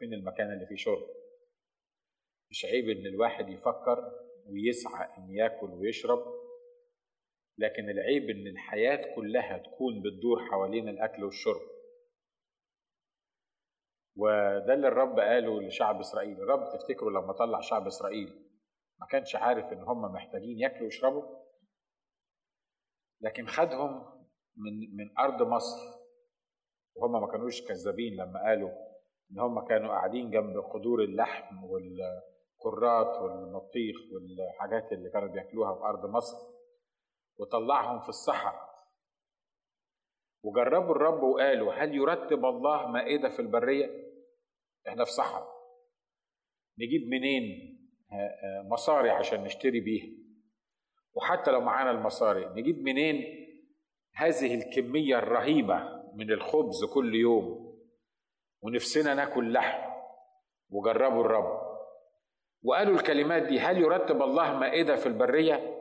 فين المكان اللي فيه شرب مش عيب ان الواحد يفكر ويسعى ان ياكل ويشرب لكن العيب ان الحياه كلها تكون بتدور حوالين الاكل والشرب وده اللي الرب قاله لشعب اسرائيل الرب تفتكروا لما طلع شعب اسرائيل ما كانش عارف ان هم محتاجين ياكلوا ويشربوا لكن خدهم من من ارض مصر وهم ما كانوش كذابين لما قالوا ان هم كانوا قاعدين جنب قدور اللحم والكرات والبطيخ والحاجات اللي كانوا بياكلوها في ارض مصر وطلعهم في الصحراء وجربوا الرب وقالوا هل يرتب الله مائده في البريه احنا في صحراء نجيب منين مصاري عشان نشتري بيها وحتى لو معانا المصاري نجيب منين هذه الكميه الرهيبه من الخبز كل يوم ونفسنا ناكل لحم وجربوا الرب وقالوا الكلمات دي هل يرتب الله مائدة في البرية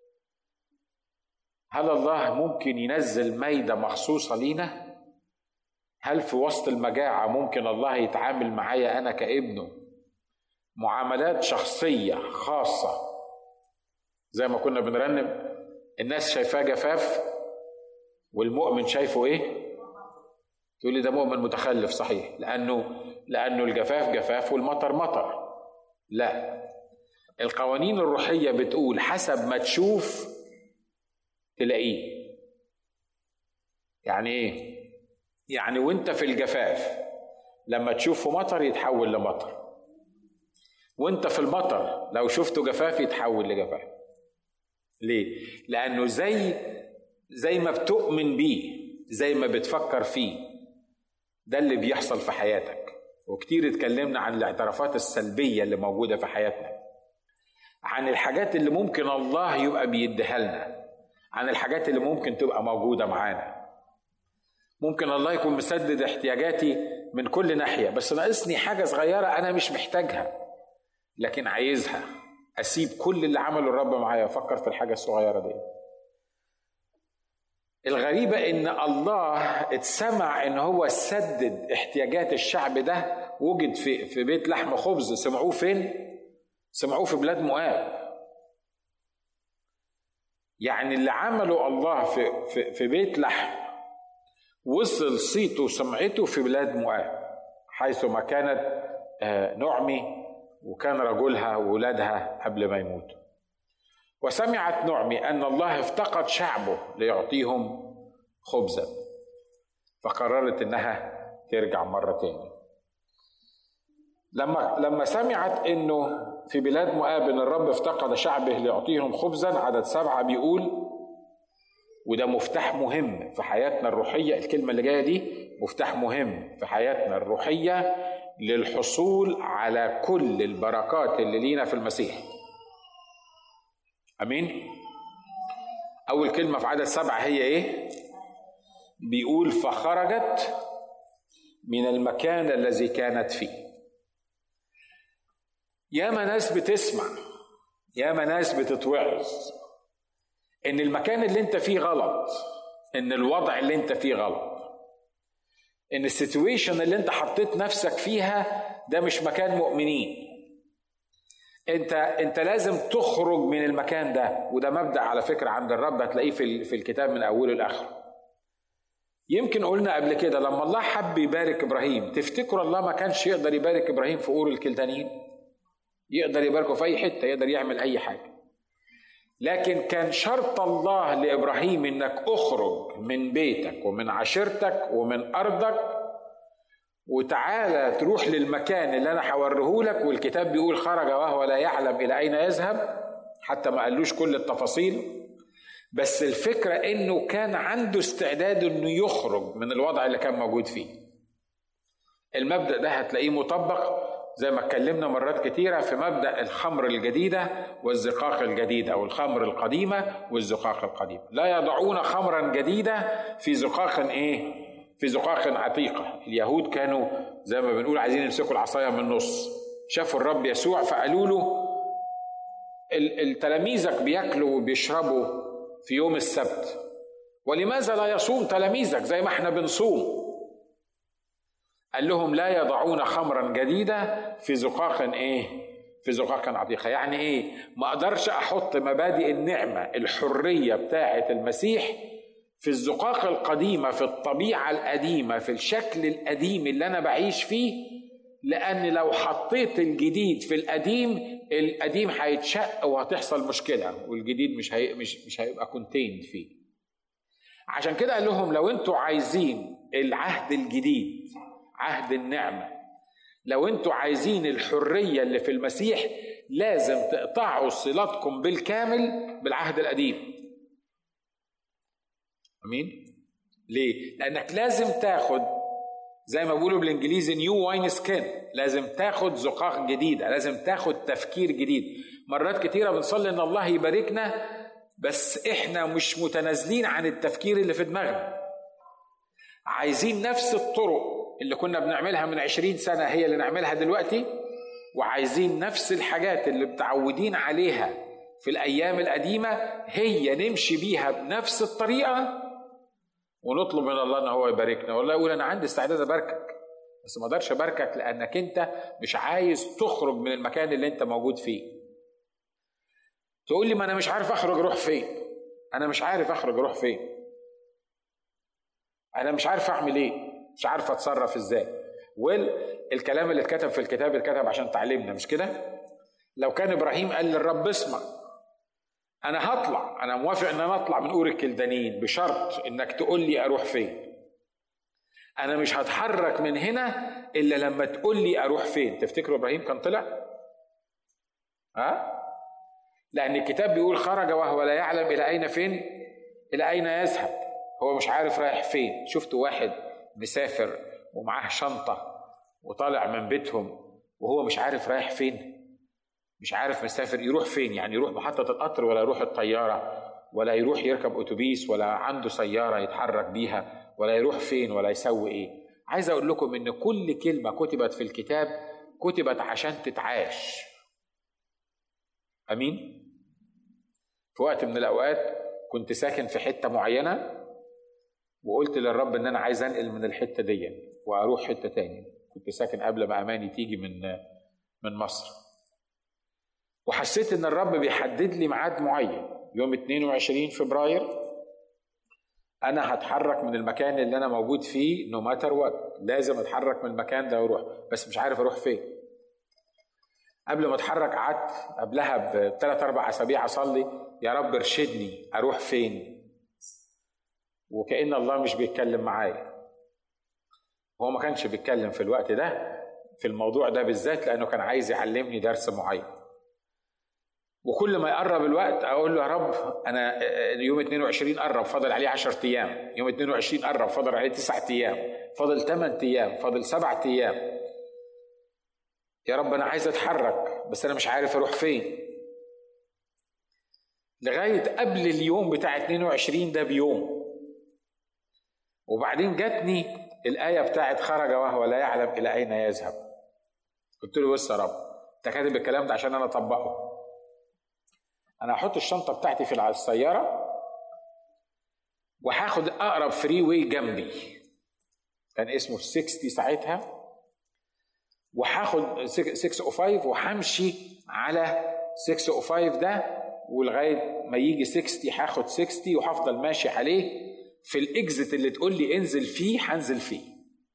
هل الله ممكن ينزل مائدة مخصوصة لينا هل في وسط المجاعة ممكن الله يتعامل معايا أنا كابنه معاملات شخصية خاصة زي ما كنا بنرنم الناس شايفاه جفاف والمؤمن شايفه ايه تقول لي ده مؤمن متخلف صحيح لانه لانه الجفاف جفاف والمطر مطر لا القوانين الروحيه بتقول حسب ما تشوف تلاقيه يعني ايه يعني وانت في الجفاف لما تشوفه مطر يتحول لمطر وانت في المطر لو شفته جفاف يتحول لجفاف ليه لانه زي زي ما بتؤمن بيه زي ما بتفكر فيه ده اللي بيحصل في حياتك وكتير اتكلمنا عن الاعترافات السلبية اللي موجودة في حياتنا عن الحاجات اللي ممكن الله يبقى بيديها لنا عن الحاجات اللي ممكن تبقى موجودة معانا ممكن الله يكون مسدد احتياجاتي من كل ناحية بس ناقصني حاجة صغيرة أنا مش محتاجها لكن عايزها أسيب كل اللي عمله الرب معايا وأفكر في الحاجة الصغيرة دي الغريبة إن الله اتسمع إن هو سدد احتياجات الشعب ده وجد في في بيت لحم خبز سمعوه فين؟ سمعوه في بلاد مؤاب. يعني اللي عمله الله في في, في بيت لحم وصل صيته وسمعته في بلاد مؤاب حيث ما كانت نعمي وكان رجلها وولادها قبل ما يموتوا. وسمعت نعمي ان الله افتقد شعبه ليعطيهم خبزا فقررت انها ترجع مره تاني لما لما سمعت انه في بلاد مؤاب ان الرب افتقد شعبه ليعطيهم خبزا عدد سبعه بيقول وده مفتاح مهم في حياتنا الروحيه الكلمه اللي جايه دي مفتاح مهم في حياتنا الروحيه للحصول على كل البركات اللي لينا في المسيح امين اول كلمه في عدد سبعه هي ايه بيقول فخرجت من المكان الذي كانت فيه ياما ناس بتسمع ياما ناس بتتوعظ ان المكان اللي انت فيه غلط ان الوضع اللي انت فيه غلط ان السيتويشن اللي انت حطيت نفسك فيها ده مش مكان مؤمنين انت انت لازم تخرج من المكان ده وده مبدا على فكره عند الرب هتلاقيه في في الكتاب من اوله لاخره يمكن قلنا قبل كده لما الله حب يبارك ابراهيم تفتكروا الله ما كانش يقدر يبارك ابراهيم في اور الكلدانيين يقدر يباركه في اي حته يقدر يعمل اي حاجه لكن كان شرط الله لابراهيم انك اخرج من بيتك ومن عشيرتك ومن ارضك وتعالى تروح للمكان اللي انا هوريه لك والكتاب بيقول خرج وهو لا يعلم الى اين يذهب حتى ما قالوش كل التفاصيل بس الفكره انه كان عنده استعداد انه يخرج من الوضع اللي كان موجود فيه المبدا ده هتلاقيه مطبق زي ما اتكلمنا مرات كتيرة في مبدأ الخمر الجديدة والزقاق الجديد أو الخمر القديمة والزقاق القديم لا يضعون خمرا جديدة في زقاق إيه؟ في زقاق عتيقة اليهود كانوا زي ما بنقول عايزين يمسكوا العصاية من النص شافوا الرب يسوع فقالوا له التلاميذك بياكلوا وبيشربوا في يوم السبت ولماذا لا يصوم تلاميذك زي ما احنا بنصوم قال لهم لا يضعون خمرا جديدة في زقاق ايه في زقاق عتيقة يعني ايه ما اقدرش احط مبادئ النعمة الحرية بتاعة المسيح في الزقاق القديمة في الطبيعة القديمة في الشكل القديم اللي أنا بعيش فيه لأن لو حطيت الجديد في القديم القديم هيتشق وهتحصل مشكلة والجديد مش هي مش مش هيبقى كونتيند فيه. عشان كده قال لهم لو انتوا عايزين العهد الجديد عهد النعمة لو انتوا عايزين الحرية اللي في المسيح لازم تقطعوا صلاتكم بالكامل بالعهد القديم امين ليه لانك لازم تاخد زي ما بيقولوا بالانجليزي نيو واين سكين لازم تاخد زقاق جديده لازم تاخد تفكير جديد مرات كتيره بنصلي ان الله يباركنا بس احنا مش متنازلين عن التفكير اللي في دماغنا عايزين نفس الطرق اللي كنا بنعملها من عشرين سنة هي اللي نعملها دلوقتي وعايزين نفس الحاجات اللي متعودين عليها في الأيام القديمة هي نمشي بيها بنفس الطريقة ونطلب من الله ان هو يباركنا والله يقول انا عندي استعداد اباركك بس ما اقدرش اباركك لانك انت مش عايز تخرج من المكان اللي انت موجود فيه تقول لي ما انا مش عارف اخرج اروح فين انا مش عارف اخرج اروح فين انا مش عارف اعمل ايه مش عارف اتصرف ازاي والكلام اللي اتكتب في الكتاب اتكتب عشان تعلمنا مش كده لو كان ابراهيم قال للرب اسمع انا هطلع انا موافق ان انا اطلع من اور الكلدانيين بشرط انك تقول لي اروح فين انا مش هتحرك من هنا الا لما تقول لي اروح فين تفتكروا ابراهيم كان طلع ها لان الكتاب بيقول خرج وهو لا يعلم الى اين فين الى اين يذهب هو مش عارف رايح فين شفت واحد مسافر ومعاه شنطه وطالع من بيتهم وهو مش عارف رايح فين مش عارف مسافر يروح فين يعني يروح محطة القطر ولا يروح الطيارة ولا يروح يركب أتوبيس ولا عنده سيارة يتحرك بيها ولا يروح فين ولا يسوي إيه عايز أقول لكم إن كل كلمة كتبت في الكتاب كتبت عشان تتعاش أمين في وقت من الأوقات كنت ساكن في حتة معينة وقلت للرب إن أنا عايز أنقل من الحتة دي وأروح حتة تاني كنت ساكن قبل ما أماني تيجي من من مصر وحسيت ان الرب بيحدد لي ميعاد معين يوم 22 فبراير انا هتحرك من المكان اللي انا موجود فيه نو ماتر وات لازم اتحرك من المكان ده واروح بس مش عارف اروح فين قبل ما اتحرك قعدت قبلها بثلاث اربع اسابيع اصلي يا رب ارشدني اروح فين وكأن الله مش بيتكلم معايا هو ما كانش بيتكلم في الوقت ده في الموضوع ده بالذات لانه كان عايز يعلمني درس معين وكل ما يقرب الوقت اقول له يا رب انا يوم 22 قرب فاضل عليه 10 ايام يوم 22 قرب فاضل عليه 9 ايام فاضل 8 ايام فاضل 7 ايام يا رب انا عايز اتحرك بس انا مش عارف اروح فين لغايه قبل اليوم بتاع 22 ده بيوم وبعدين جاتني الايه بتاعت خرج وهو لا يعلم الى اين يذهب قلت له بص يا رب انت كاتب الكلام ده عشان انا اطبقه انا هحط الشنطه بتاعتي في السياره وهاخد اقرب فري واي جنبي كان اسمه 60 ساعتها وهاخد 605 وهمشي على 605 ده ولغايه ما يجي 60 هاخد 60 وهفضل ماشي عليه في الاكزت اللي تقول لي انزل فيه هنزل فيه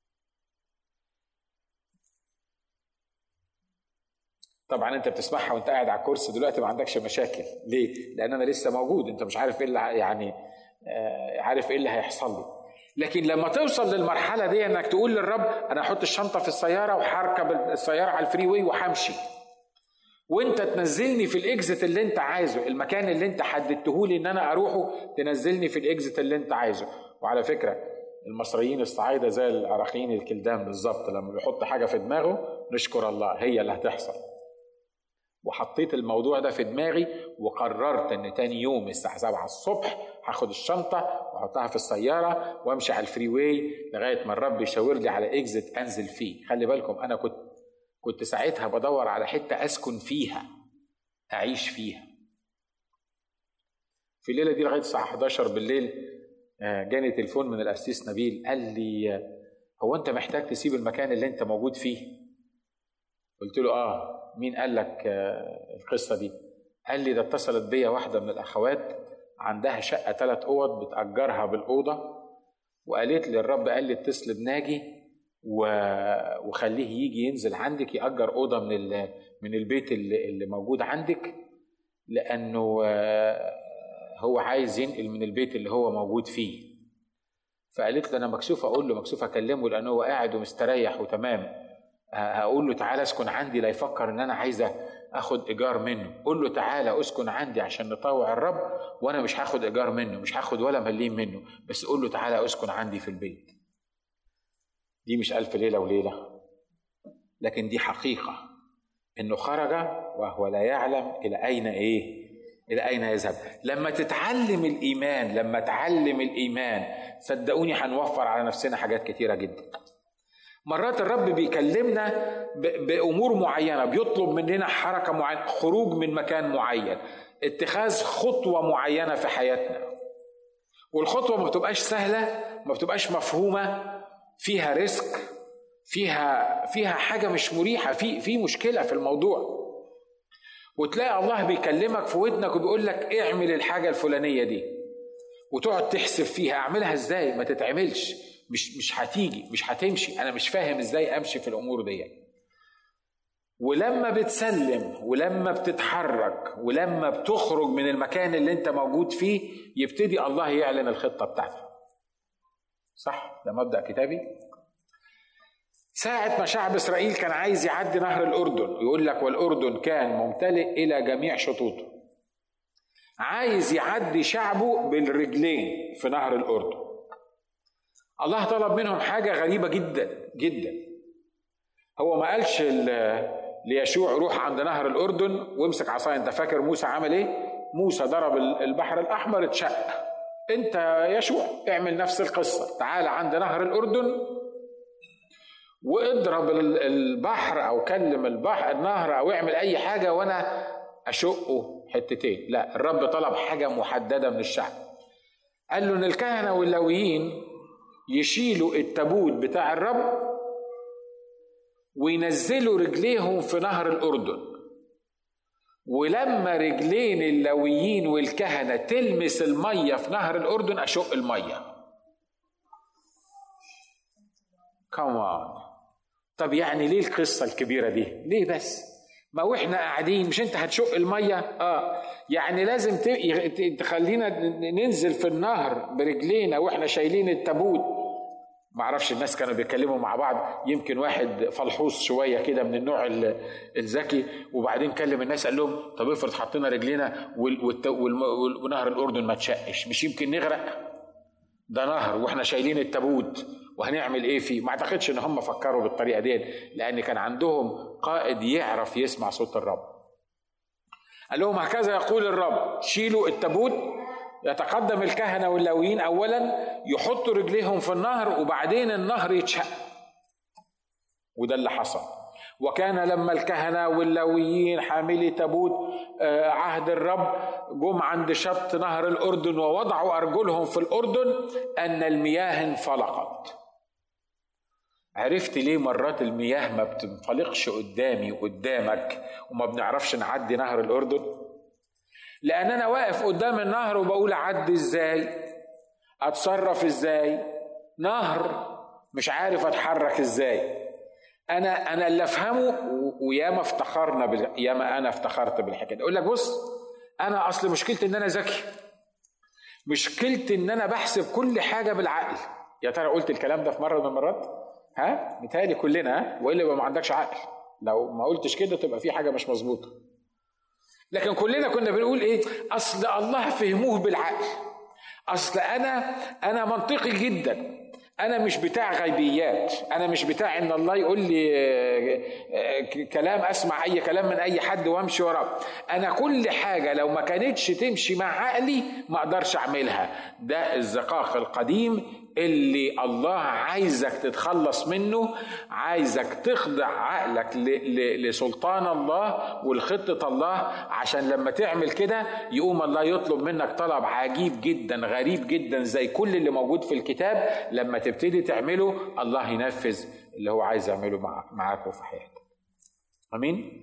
طبعا انت بتسمعها وانت قاعد على الكرسي دلوقتي ما عندكش مشاكل ليه لان انا لسه موجود انت مش عارف ايه اللي يعني آه، عارف ايه اللي هيحصل لي لكن لما توصل للمرحله دي انك تقول للرب انا احط الشنطه في السياره وهركب السياره على الفري واي وهمشي وانت تنزلني في الاكزت اللي انت عايزه المكان اللي انت حددته لي ان انا اروحه تنزلني في الاكزت اللي انت عايزه وعلى فكره المصريين الصعايده زي العراقيين الكلدان بالظبط لما بيحط حاجه في دماغه نشكر الله هي اللي هتحصل وحطيت الموضوع ده في دماغي وقررت ان تاني يوم الساعه 7 الصبح هاخد الشنطه واحطها في السياره وامشي على الفري واي لغايه ما الرب يشاور لي على اكزيت انزل فيه خلي بالكم انا كنت كنت ساعتها بدور على حته اسكن فيها اعيش فيها في الليله دي لغايه الساعه 11 بالليل آه، جاني تليفون من القسيس نبيل قال لي هو انت محتاج تسيب المكان اللي انت موجود فيه قلت له اه مين قال لك آه القصه دي قال لي ده اتصلت بيا واحده من الاخوات عندها شقه ثلاث اوض بتاجرها بالاوضه وقالت لي الرب قال لي اتصل بناجي وخليه يجي ينزل عندك ياجر اوضه من من البيت اللي, اللي موجود عندك لانه آه، هو عايز ينقل من البيت اللي هو موجود فيه فقالت له انا مكسوف اقول له مكسوف اكلمه لانه هو قاعد ومستريح وتمام هقول له تعالى اسكن عندي لا يفكر ان انا عايزه اخد ايجار منه قول له تعالى اسكن عندي عشان نطوع الرب وانا مش هاخد ايجار منه مش هاخد ولا مليم منه بس قول له تعالى اسكن عندي في البيت دي مش الف ليله وليله لكن دي حقيقه انه خرج وهو لا يعلم الى اين ايه الى اين يذهب لما تتعلم الايمان لما تعلم الايمان صدقوني هنوفر على نفسنا حاجات كتيره جدا مرات الرب بيكلمنا بامور معينه بيطلب مننا حركه معينه خروج من مكان معين اتخاذ خطوه معينه في حياتنا والخطوه ما بتبقاش سهله ما بتبقاش مفهومه فيها ريسك فيها فيها حاجه مش مريحه في في مشكله في الموضوع وتلاقي الله بيكلمك في ودنك وبيقول لك اعمل الحاجه الفلانيه دي وتقعد تحسب فيها اعملها ازاي ما تتعملش مش مش هتيجي مش هتمشي انا مش فاهم ازاي امشي في الامور دي ولما بتسلم ولما بتتحرك ولما بتخرج من المكان اللي انت موجود فيه يبتدي الله يعلن الخطه بتاعته صح ده مبدا كتابي ساعة ما شعب إسرائيل كان عايز يعدي نهر الأردن يقول لك والأردن كان ممتلئ إلى جميع شطوطه عايز يعدي شعبه بالرجلين في نهر الأردن الله طلب منهم حاجة غريبة جدا جدا هو ما قالش ليشوع روح عند نهر الأردن وامسك عصاية أنت فاكر موسى عمل إيه؟ موسى ضرب البحر الأحمر اتشق أنت يشوع اعمل نفس القصة تعال عند نهر الأردن واضرب البحر أو كلم البحر النهر أو اعمل أي حاجة وأنا أشقه حتتين لا الرب طلب حاجة محددة من الشعب قال له ان الكهنه واللويين يشيلوا التابوت بتاع الرب وينزلوا رجليهم في نهر الأردن ولما رجلين اللويين والكهنة تلمس المية في نهر الأردن أشق المية كمان طب يعني ليه القصة الكبيرة دي ليه بس ما واحنا قاعدين مش انت هتشق الميه اه يعني لازم تخلينا ننزل في النهر برجلينا واحنا شايلين التابوت ما اعرفش الناس كانوا بيتكلموا مع بعض يمكن واحد فلحوص شويه كده من النوع الذكي وبعدين كلم الناس قال لهم طب افرض حطينا رجلينا ونهر الاردن ما تشقش مش يمكن نغرق ده نهر واحنا شايلين التابوت وهنعمل ايه فيه ما اعتقدش ان هم فكروا بالطريقه دي لان كان عندهم قائد يعرف يسمع صوت الرب قال لهم هكذا يقول الرب شيلوا التابوت يتقدم الكهنه واللاويين اولا يحطوا رجليهم في النهر وبعدين النهر يتشق وده اللي حصل وكان لما الكهنة واللاويين حاملي تابوت آه، عهد الرب جم عند شط نهر الأردن ووضعوا أرجلهم في الأردن أن المياه انفلقت عرفت ليه مرات المياه ما بتنفلقش قدامي وقدامك وما بنعرفش نعدي نهر الأردن لان انا واقف قدام النهر وبقول اعدي ازاي اتصرف ازاي نهر مش عارف اتحرك ازاي انا انا اللي افهمه وياما افتخرنا بال... ياما انا افتخرت بالحكايه اقول لك بص انا اصل مشكلتي ان انا ذكي مشكلتي ان انا بحسب كل حاجه بالعقل يا ترى قلت الكلام ده في مره من المرات ها متهيألي كلنا ها والا يبقى ما عندكش عقل لو ما قلتش كده تبقى في حاجه مش مظبوطه لكن كلنا كنا بنقول ايه اصل الله فهموه بالعقل اصل انا انا منطقي جدا انا مش بتاع غيبيات انا مش بتاع ان الله يقول لي آه، آه، كلام اسمع اي كلام من اي حد وامشي وراه انا كل حاجه لو ما كانتش تمشي مع عقلي ما اقدرش اعملها ده الزقاق القديم اللي الله عايزك تتخلص منه عايزك تخضع عقلك لسلطان الله ولخطة الله عشان لما تعمل كده يقوم الله يطلب منك طلب عجيب جدا غريب جدا زي كل اللي موجود في الكتاب لما تبتدي تعمله الله ينفذ اللي هو عايز يعمله معاك وفي حياتك امين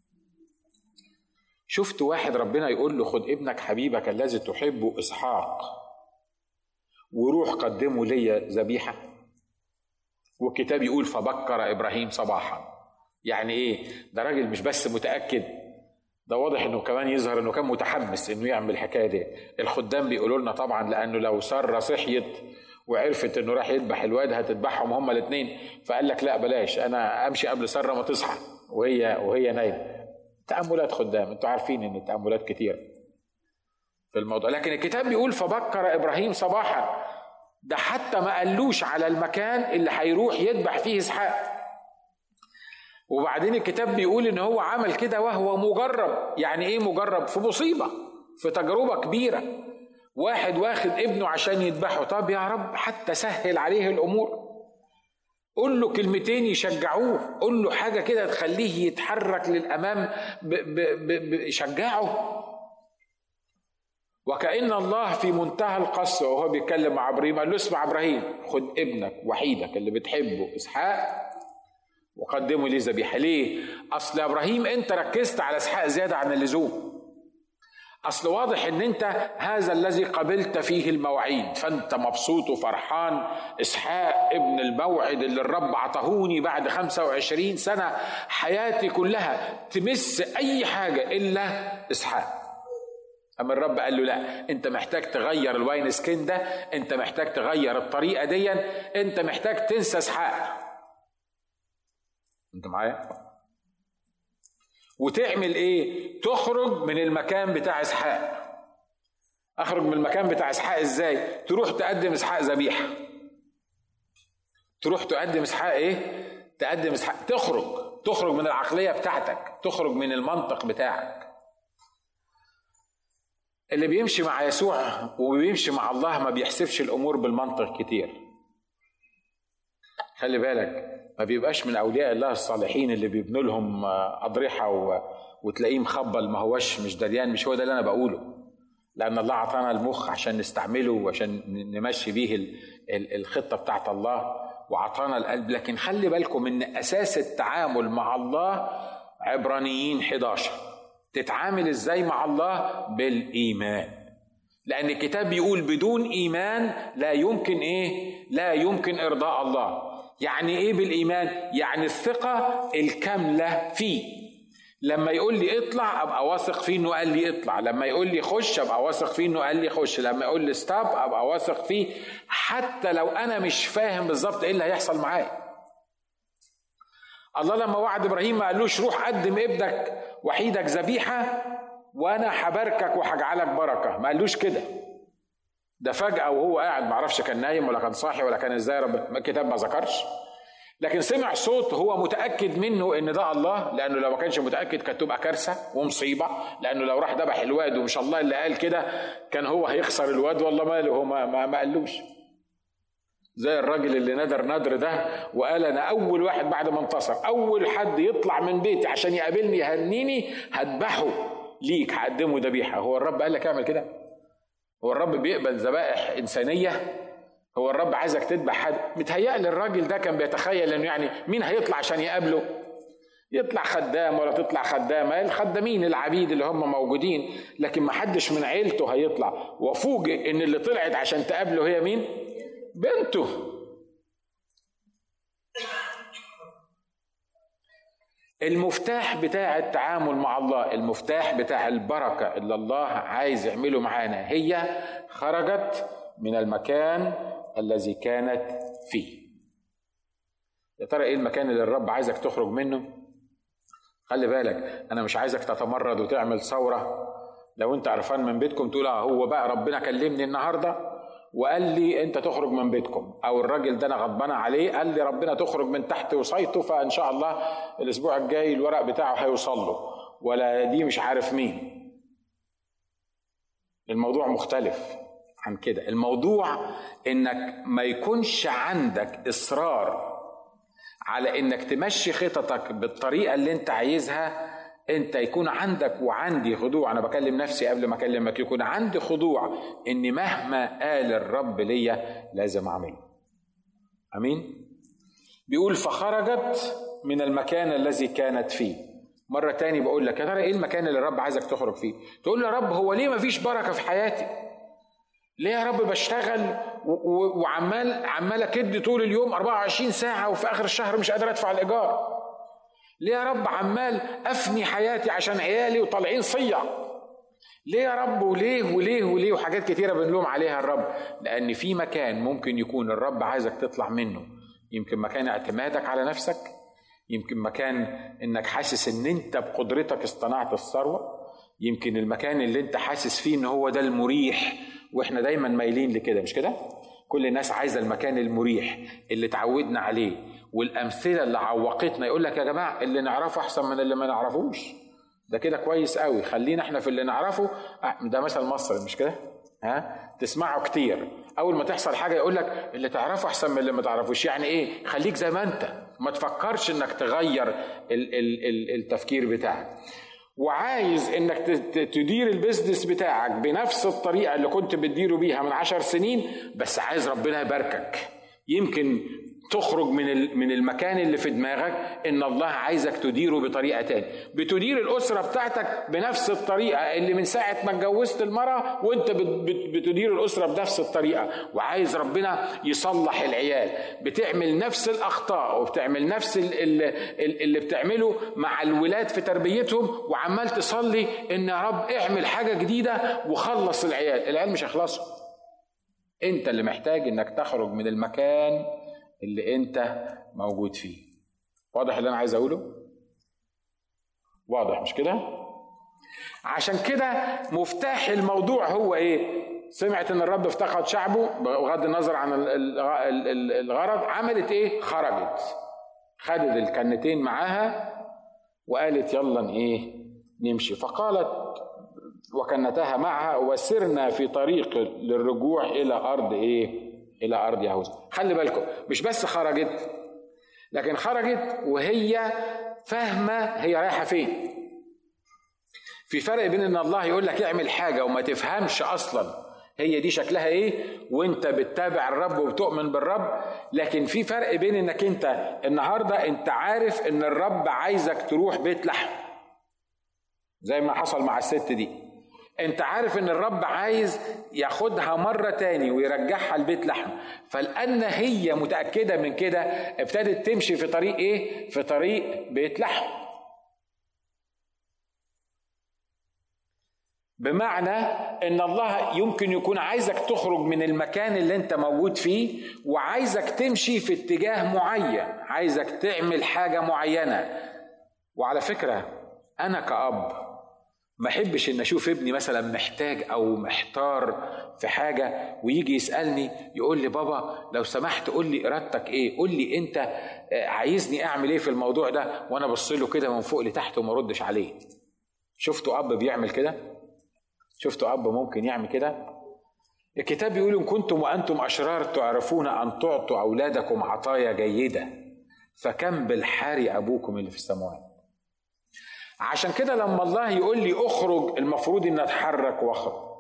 شفت واحد ربنا يقول له خد ابنك حبيبك الذي تحبه اسحاق وروح قدمه لي ذبيحه والكتاب يقول فبكر ابراهيم صباحا يعني ايه ده راجل مش بس متاكد ده واضح انه كمان يظهر انه كان متحمس انه يعمل الحكايه دي الخدام بيقولوا لنا طبعا لانه لو ساره صحيت وعرفت انه راح يذبح الواد هتذبحهم هما الاثنين فقال لك لا بلاش انا امشي قبل ساره ما تصحى وهي وهي نايمه تاملات خدام انتوا عارفين ان التاملات كتير في الموضوع لكن الكتاب بيقول فبكر ابراهيم صباحا ده حتى ما قالوش على المكان اللي هيروح يذبح فيه اسحاق وبعدين الكتاب بيقول ان هو عمل كده وهو مجرب يعني ايه مجرب في مصيبه في تجربه كبيره واحد واخد ابنه عشان يذبحه طب يا رب حتى سهل عليه الامور قول له كلمتين يشجعوه قول له حاجة كده تخليه يتحرك للأمام شجعه وكأن الله في منتهى القسوة وهو بيتكلم مع إبراهيم قال له اسمع إبراهيم خد ابنك وحيدك اللي بتحبه إسحاق وقدمه لي ذبيحة ليه؟ أصل إبراهيم أنت ركزت على إسحاق زيادة عن اللزوم اصل واضح ان انت هذا الذي قبلت فيه المواعيد فانت مبسوط وفرحان اسحاق ابن الموعد اللي الرب عطهوني بعد 25 سنه حياتي كلها تمس اي حاجه الا اسحاق اما الرب قال له لا انت محتاج تغير الواين سكين ده انت محتاج تغير الطريقه دي انت محتاج تنسى اسحاق انت معايا وتعمل ايه تخرج من المكان بتاع اسحاق اخرج من المكان بتاع اسحاق ازاي تروح تقدم اسحاق ذبيحه تروح تقدم اسحاق ايه تقدم اسحاق تخرج تخرج من العقليه بتاعتك تخرج من المنطق بتاعك اللي بيمشي مع يسوع وبيمشي مع الله ما بيحسبش الامور بالمنطق كتير خلي بالك ما بيبقاش من اولياء الله الصالحين اللي بيبنوا لهم اضرحه و... وتلاقيه مخبل ما هوش مش دريان مش هو ده اللي انا بقوله لان الله اعطانا المخ عشان نستعمله وعشان نمشي بيه الخطه بتاعت الله وعطانا القلب لكن خلي بالكم ان اساس التعامل مع الله عبرانيين 11 تتعامل ازاي مع الله بالايمان لان الكتاب بيقول بدون ايمان لا يمكن ايه لا يمكن ارضاء الله يعني ايه بالايمان يعني الثقه الكامله فيه لما يقول لي اطلع ابقى واثق فيه انه قال لي اطلع لما يقول لي خش ابقى واثق فيه انه قال لي خش لما يقول لي ستوب ابقى واثق فيه حتى لو انا مش فاهم بالظبط ايه اللي هيحصل معايا الله لما وعد ابراهيم ما قالوش روح قدم ابنك وحيدك ذبيحه وانا هباركك وهجعلك بركه ما قالوش كده ده فجأة وهو قاعد معرفش كان نايم ولا كان صاحي ولا كان ازاي رب الكتاب ما ذكرش لكن سمع صوت هو متأكد منه ان ده الله لانه لو ما كانش متأكد كانت تبقى كارثة ومصيبة لانه لو راح ذبح الواد ومش الله اللي قال كده كان هو هيخسر الواد والله ماله هو ما, ما, ما قالوش زي الراجل اللي ندر ندر ده وقال انا اول واحد بعد ما انتصر اول حد يطلع من بيتي عشان يقابلني يهنيني هذبحه ليك هقدمه ذبيحه هو الرب قال لك اعمل كده هو الرب بيقبل ذبائح إنسانية هو الرب عايزك تذبح حد متهيألي الراجل ده كان بيتخيل انه يعني مين هيطلع عشان يقابله يطلع خدام ولا تطلع خدامه الخدامين العبيد اللي هم موجودين لكن ما حدش من عيلته هيطلع وفوجئ ان اللي طلعت عشان تقابله هي مين بنته المفتاح بتاع التعامل مع الله المفتاح بتاع البركة اللي الله عايز يعمله معانا هي خرجت من المكان الذي كانت فيه يا ترى ايه المكان اللي الرب عايزك تخرج منه خلي بالك انا مش عايزك تتمرد وتعمل ثورة لو انت عرفان من بيتكم تقول اه هو بقى ربنا كلمني النهارده وقال لي انت تخرج من بيتكم او الراجل ده انا غضبان عليه قال لي ربنا تخرج من تحت وصيته فان شاء الله الاسبوع الجاي الورق بتاعه هيوصل له ولا دي مش عارف مين الموضوع مختلف عن كده الموضوع انك ما يكونش عندك اصرار على انك تمشي خططك بالطريقه اللي انت عايزها انت يكون عندك وعندي خضوع انا بكلم نفسي قبل ما اكلمك يكون عندي خضوع ان مهما قال الرب ليا لازم اعمله امين بيقول فخرجت من المكان الذي كانت فيه مرة تاني بقول لك يا ترى ايه المكان اللي الرب عايزك تخرج فيه تقول له يا رب هو ليه مفيش بركة في حياتي ليه يا رب بشتغل وعمال عمال اكد طول اليوم 24 ساعة وفي آخر الشهر مش قادر أدفع الإيجار ليه يا رب عمال أفني حياتي عشان عيالي وطالعين صيع ليه يا رب وليه وليه وليه وحاجات كتيرة بنلوم عليها الرب لأن في مكان ممكن يكون الرب عايزك تطلع منه يمكن مكان اعتمادك على نفسك يمكن مكان انك حاسس ان انت بقدرتك اصطنعت الثروه يمكن المكان اللي انت حاسس فيه ان هو ده المريح واحنا دايما مايلين لكده مش كده كل الناس عايزه المكان المريح اللي تعودنا عليه والامثله اللي عوقتنا يقول لك يا جماعه اللي نعرفه احسن من اللي ما نعرفوش ده كده كويس قوي خلينا احنا في اللي نعرفه آه، ده مثل مصر مش كده ها تسمعه كتير اول ما تحصل حاجه يقول لك اللي تعرفه احسن من اللي ما تعرفوش يعني ايه خليك زي ما انت ما تفكرش انك تغير التفكير بتاعك وعايز انك تدير البيزنس بتاعك بنفس الطريقه اللي كنت بتديره بيها من عشر سنين بس عايز ربنا يباركك يمكن تخرج من من المكان اللي في دماغك ان الله عايزك تديره بطريقه تاني بتدير الاسره بتاعتك بنفس الطريقه اللي من ساعه ما اتجوزت المراه وانت بتدير الاسره بنفس الطريقه وعايز ربنا يصلح العيال بتعمل نفس الاخطاء وبتعمل نفس اللي بتعمله مع الولاد في تربيتهم وعمال تصلي ان يا رب اعمل حاجه جديده وخلص العيال العيال مش هيخلصوا انت اللي محتاج انك تخرج من المكان اللي انت موجود فيه واضح اللي انا عايز اقوله واضح مش كده عشان كده مفتاح الموضوع هو ايه سمعت ان الرب افتقد شعبه بغض النظر عن الغرض عملت ايه خرجت خدت الكنتين معاها وقالت يلا ايه نمشي فقالت وكنتها معها وسرنا في طريق للرجوع الى ارض ايه الى ارض يهوذا خلي بالكم مش بس خرجت لكن خرجت وهي فاهمه هي رايحه فين في فرق بين ان الله يقول لك اعمل حاجه وما تفهمش اصلا هي دي شكلها ايه وانت بتتابع الرب وبتؤمن بالرب لكن في فرق بين انك انت النهارده انت عارف ان الرب عايزك تروح بيت لحم زي ما حصل مع الست دي انت عارف ان الرب عايز ياخدها مرة تاني ويرجعها لبيت لحم فلأن هي متأكدة من كده ابتدت تمشي في طريق ايه في طريق بيت لحم بمعنى ان الله يمكن يكون عايزك تخرج من المكان اللي انت موجود فيه وعايزك تمشي في اتجاه معين عايزك تعمل حاجة معينة وعلى فكرة انا كأب ما احبش ان اشوف ابني مثلا محتاج او محتار في حاجه ويجي يسالني يقول لي بابا لو سمحت قول لي ارادتك ايه قول لي انت آه، عايزني اعمل ايه في الموضوع ده وانا ابص له كده من فوق لتحت وما اردش عليه شفتوا اب بيعمل كده شفتوا اب ممكن يعمل كده الكتاب بيقول ان كنتم وانتم اشرار تعرفون ان تعطوا اولادكم عطايا جيده فكم بالحار ابوكم اللي في السماوات عشان كده لما الله يقول لي اخرج المفروض اني اتحرك واخرج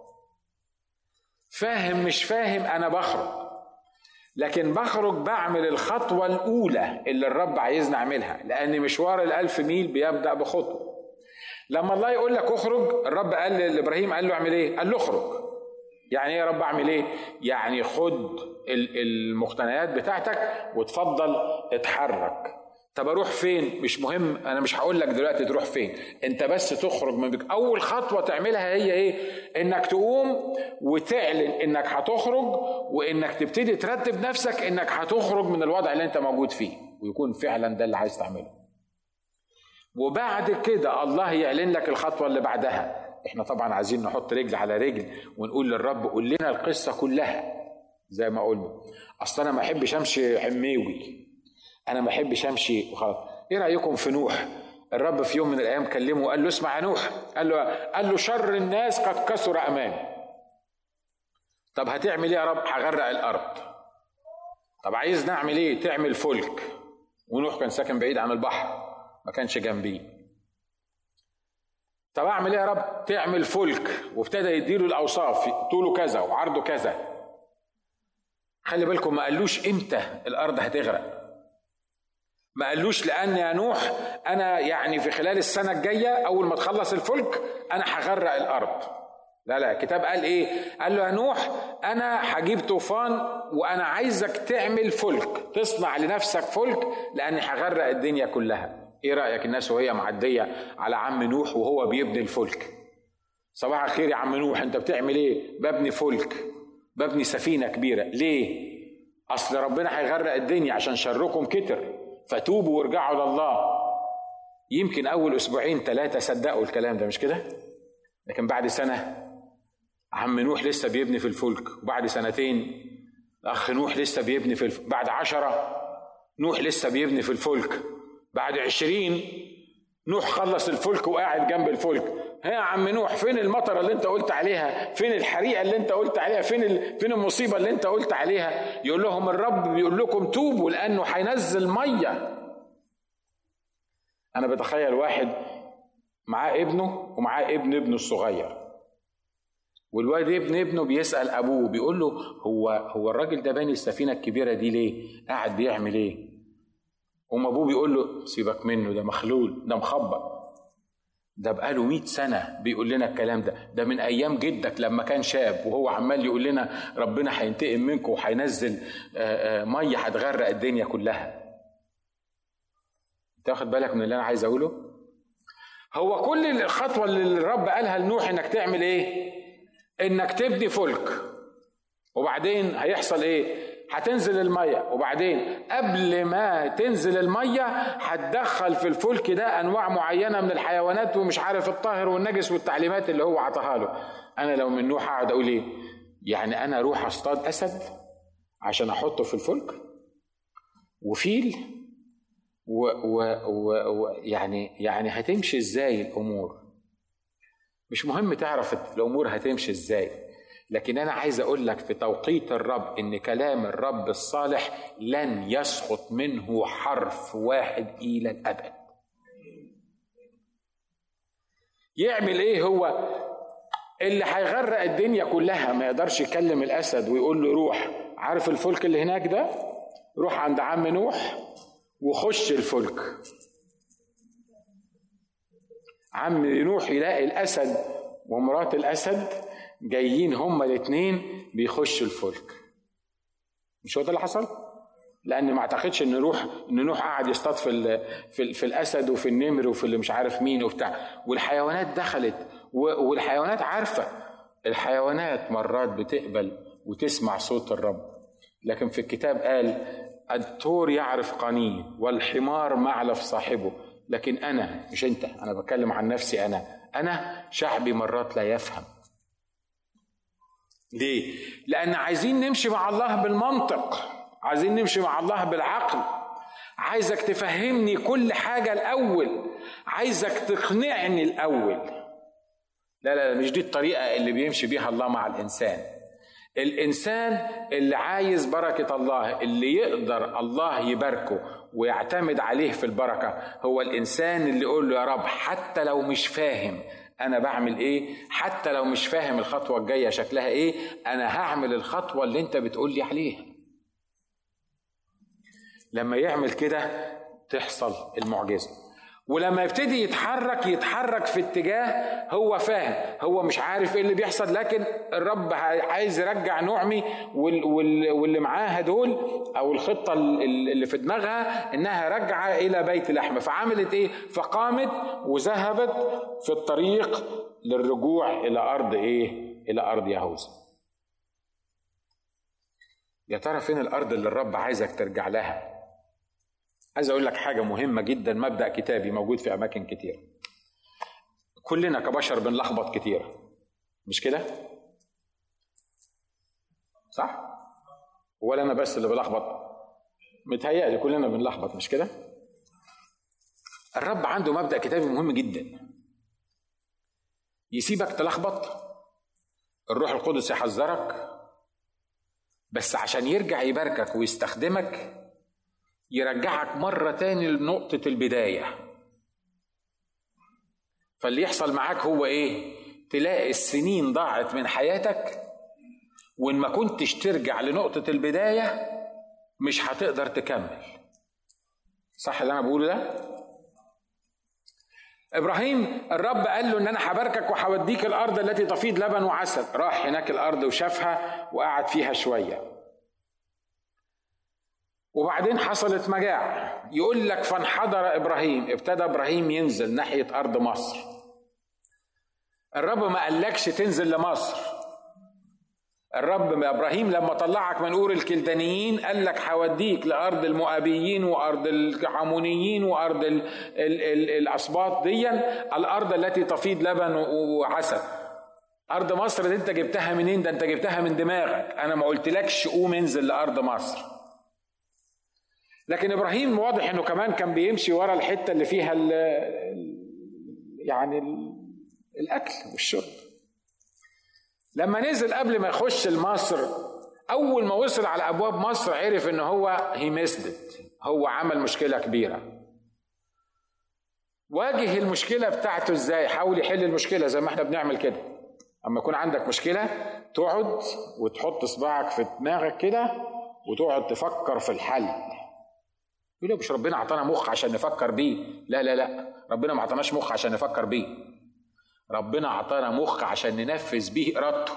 فاهم مش فاهم انا بخرج لكن بخرج بعمل الخطوة الأولى اللي الرب عايزني أعملها لأن مشوار الألف ميل بيبدأ بخطوة لما الله يقول لك اخرج الرب قال لإبراهيم قال له اعمل إيه؟ قال له اخرج يعني ايه يا رب اعمل ايه؟ يعني خد المقتنيات بتاعتك وتفضل اتحرك طب اروح فين مش مهم انا مش هقول لك دلوقتي تروح فين انت بس تخرج من بك اول خطوه تعملها هي ايه انك تقوم وتعلن انك هتخرج وانك تبتدي ترتب نفسك انك هتخرج من الوضع اللي انت موجود فيه ويكون فعلا ده اللي عايز تعمله وبعد كده الله يعلن لك الخطوه اللي بعدها احنا طبعا عايزين نحط رجل على رجل ونقول للرب قول لنا القصه كلها زي ما قلنا اصل انا ما احبش امشي حميوي انا ما احبش امشي وخلاص ايه رايكم في نوح الرب في يوم من الايام كلمه وقال له اسمع يا نوح قال له قال له شر الناس قد كثر امامي طب هتعمل ايه يا رب هغرق الارض طب عايز نعمل ايه تعمل فلك ونوح كان ساكن بعيد عن البحر ما كانش جنبيه طب اعمل ايه يا رب تعمل فلك وابتدى يديله الاوصاف طوله كذا وعرضه كذا خلي بالكم ما قالوش امتى الارض هتغرق ما قالوش لان يا نوح انا يعني في خلال السنه الجايه اول ما تخلص الفلك انا هغرق الارض لا لا الكتاب قال ايه قال له يا نوح انا هجيب طوفان وانا عايزك تعمل فلك تصنع لنفسك فلك لاني هغرق الدنيا كلها ايه رايك الناس وهي معديه على عم نوح وهو بيبني الفلك صباح الخير يا عم نوح انت بتعمل ايه ببني فلك ببني سفينه كبيره ليه اصل ربنا هيغرق الدنيا عشان شركم كتر فتوبوا وارجعوا لله يمكن اول اسبوعين ثلاثه صدقوا الكلام ده مش كده لكن بعد سنه عم نوح لسه بيبني في الفلك وبعد سنتين الاخ نوح لسه بيبني في الفلك بعد عشرة نوح لسه بيبني في الفلك بعد عشرين نوح خلص الفلك وقاعد جنب الفلك ها يا عم نوح فين المطره اللي انت قلت عليها فين الحريقه اللي انت قلت عليها فين ال... فين المصيبه اللي انت قلت عليها يقول لهم الرب بيقول لكم توبوا لانه هينزل ميه انا بتخيل واحد معاه ابنه ومعاه ابن ابنه الصغير والواد ابن ابنه بيسال ابوه بيقول له هو هو الراجل ده باني السفينه الكبيره دي ليه قاعد بيعمل ايه قوم ابوه بيقول له سيبك منه ده مخلول ده مخبط ده بقاله 100 سنة بيقول لنا الكلام ده ده من أيام جدك لما كان شاب وهو عمال يقول لنا ربنا هينتقم منكم وهينزل مية هتغرق الدنيا كلها انت واخد بالك من اللي أنا عايز أقوله هو كل الخطوة اللي الرب قالها لنوح إنك تعمل إيه إنك تبني فلك وبعدين هيحصل إيه هتنزل المية وبعدين قبل ما تنزل المية هتدخل في الفلك ده أنواع معينة من الحيوانات ومش عارف الطاهر والنجس والتعليمات اللي هو عطاها له أنا لو من نوح أقعد أقول إيه يعني أنا أروح أصطاد أسد عشان أحطه في الفلك وفيل و, و, و, و يعني يعني هتمشي ازاي الامور مش مهم تعرف الامور هتمشي ازاي لكن انا عايز اقول لك في توقيت الرب ان كلام الرب الصالح لن يسقط منه حرف واحد الى الابد يعمل ايه هو اللي هيغرق الدنيا كلها ما يقدرش يكلم الاسد ويقول له روح عارف الفلك اللي هناك ده روح عند عم نوح وخش الفلك عم نوح يلاقي الاسد ومرات الاسد جايين هما الاثنين بيخشوا الفلك مش هو ده اللي حصل لان ما اعتقدش ان نوح ان نوح قعد يصطاد في ال في, ال في الاسد وفي النمر وفي اللي مش عارف مين وبتاع والحيوانات دخلت والحيوانات عارفه الحيوانات مرات بتقبل وتسمع صوت الرب لكن في الكتاب قال الثور يعرف قنيه والحمار معلف صاحبه لكن انا مش انت انا بتكلم عن نفسي انا انا شعبي مرات لا يفهم ليه؟ لأن عايزين نمشي مع الله بالمنطق عايزين نمشي مع الله بالعقل عايزك تفهمني كل حاجة الأول عايزك تقنعني الأول لا لا مش دي الطريقة اللي بيمشي بيها الله مع الإنسان الإنسان اللي عايز بركة الله اللي يقدر الله يباركه ويعتمد عليه في البركة هو الإنسان اللي يقول له يا رب حتى لو مش فاهم انا بعمل ايه حتى لو مش فاهم الخطوه الجايه شكلها ايه انا هعمل الخطوه اللي انت بتقول لي عليها لما يعمل كده تحصل المعجزه ولما يبتدي يتحرك يتحرك في اتجاه هو فاهم هو مش عارف ايه اللي بيحصل لكن الرب عايز يرجع نعمي واللي معاها دول او الخطه اللي في دماغها انها راجعه الى بيت لحم فعملت ايه فقامت وذهبت في الطريق للرجوع الى ارض ايه الى ارض يهوذا يا ترى فين الارض اللي الرب عايزك ترجع لها عايز اقول لك حاجه مهمه جدا مبدا كتابي موجود في اماكن كتير كلنا كبشر بنلخبط كتير مش كده صح ولا انا بس اللي بلخبط متهيألي كلنا بنلخبط مش كده الرب عنده مبدا كتابي مهم جدا يسيبك تلخبط الروح القدس يحذرك بس عشان يرجع يباركك ويستخدمك يرجعك مرة تاني لنقطة البداية فاللي يحصل معاك هو ايه تلاقي السنين ضاعت من حياتك وان ما كنتش ترجع لنقطة البداية مش هتقدر تكمل صح اللي انا بقوله ده ابراهيم الرب قال له ان انا هباركك وهوديك الارض التي تفيض لبن وعسل راح هناك الارض وشافها وقعد فيها شويه وبعدين حصلت مجاعه يقول لك فانحدر ابراهيم ابتدى ابراهيم ينزل ناحيه ارض مصر الرب ما قالكش تنزل لمصر الرب ابراهيم لما طلعك من اور الكلدانيين قال لك هوديك لارض المؤابيين وارض العمونيين وارض ال ال ال الاسباط دي الارض التي تفيض لبن وعسل ارض مصر دي انت جبتها منين ده انت جبتها من دماغك انا ما قلتلكش قوم انزل لارض مصر لكن ابراهيم واضح انه كمان كان بيمشي ورا الحته اللي فيها ال يعني ال الاكل والشرب لما نزل قبل ما يخش لمصر اول ما وصل على ابواب مصر عرف ان هو هي هو عمل مشكله كبيره واجه المشكله بتاعته ازاي حاول يحل المشكله زي ما احنا بنعمل كده اما يكون عندك مشكله تقعد وتحط صباعك في دماغك كده وتقعد تفكر في الحل يقول مش ربنا اعطانا مخ عشان نفكر بيه لا لا لا ربنا ما اعطاناش مخ عشان نفكر بيه ربنا اعطانا مخ عشان ننفذ به ارادته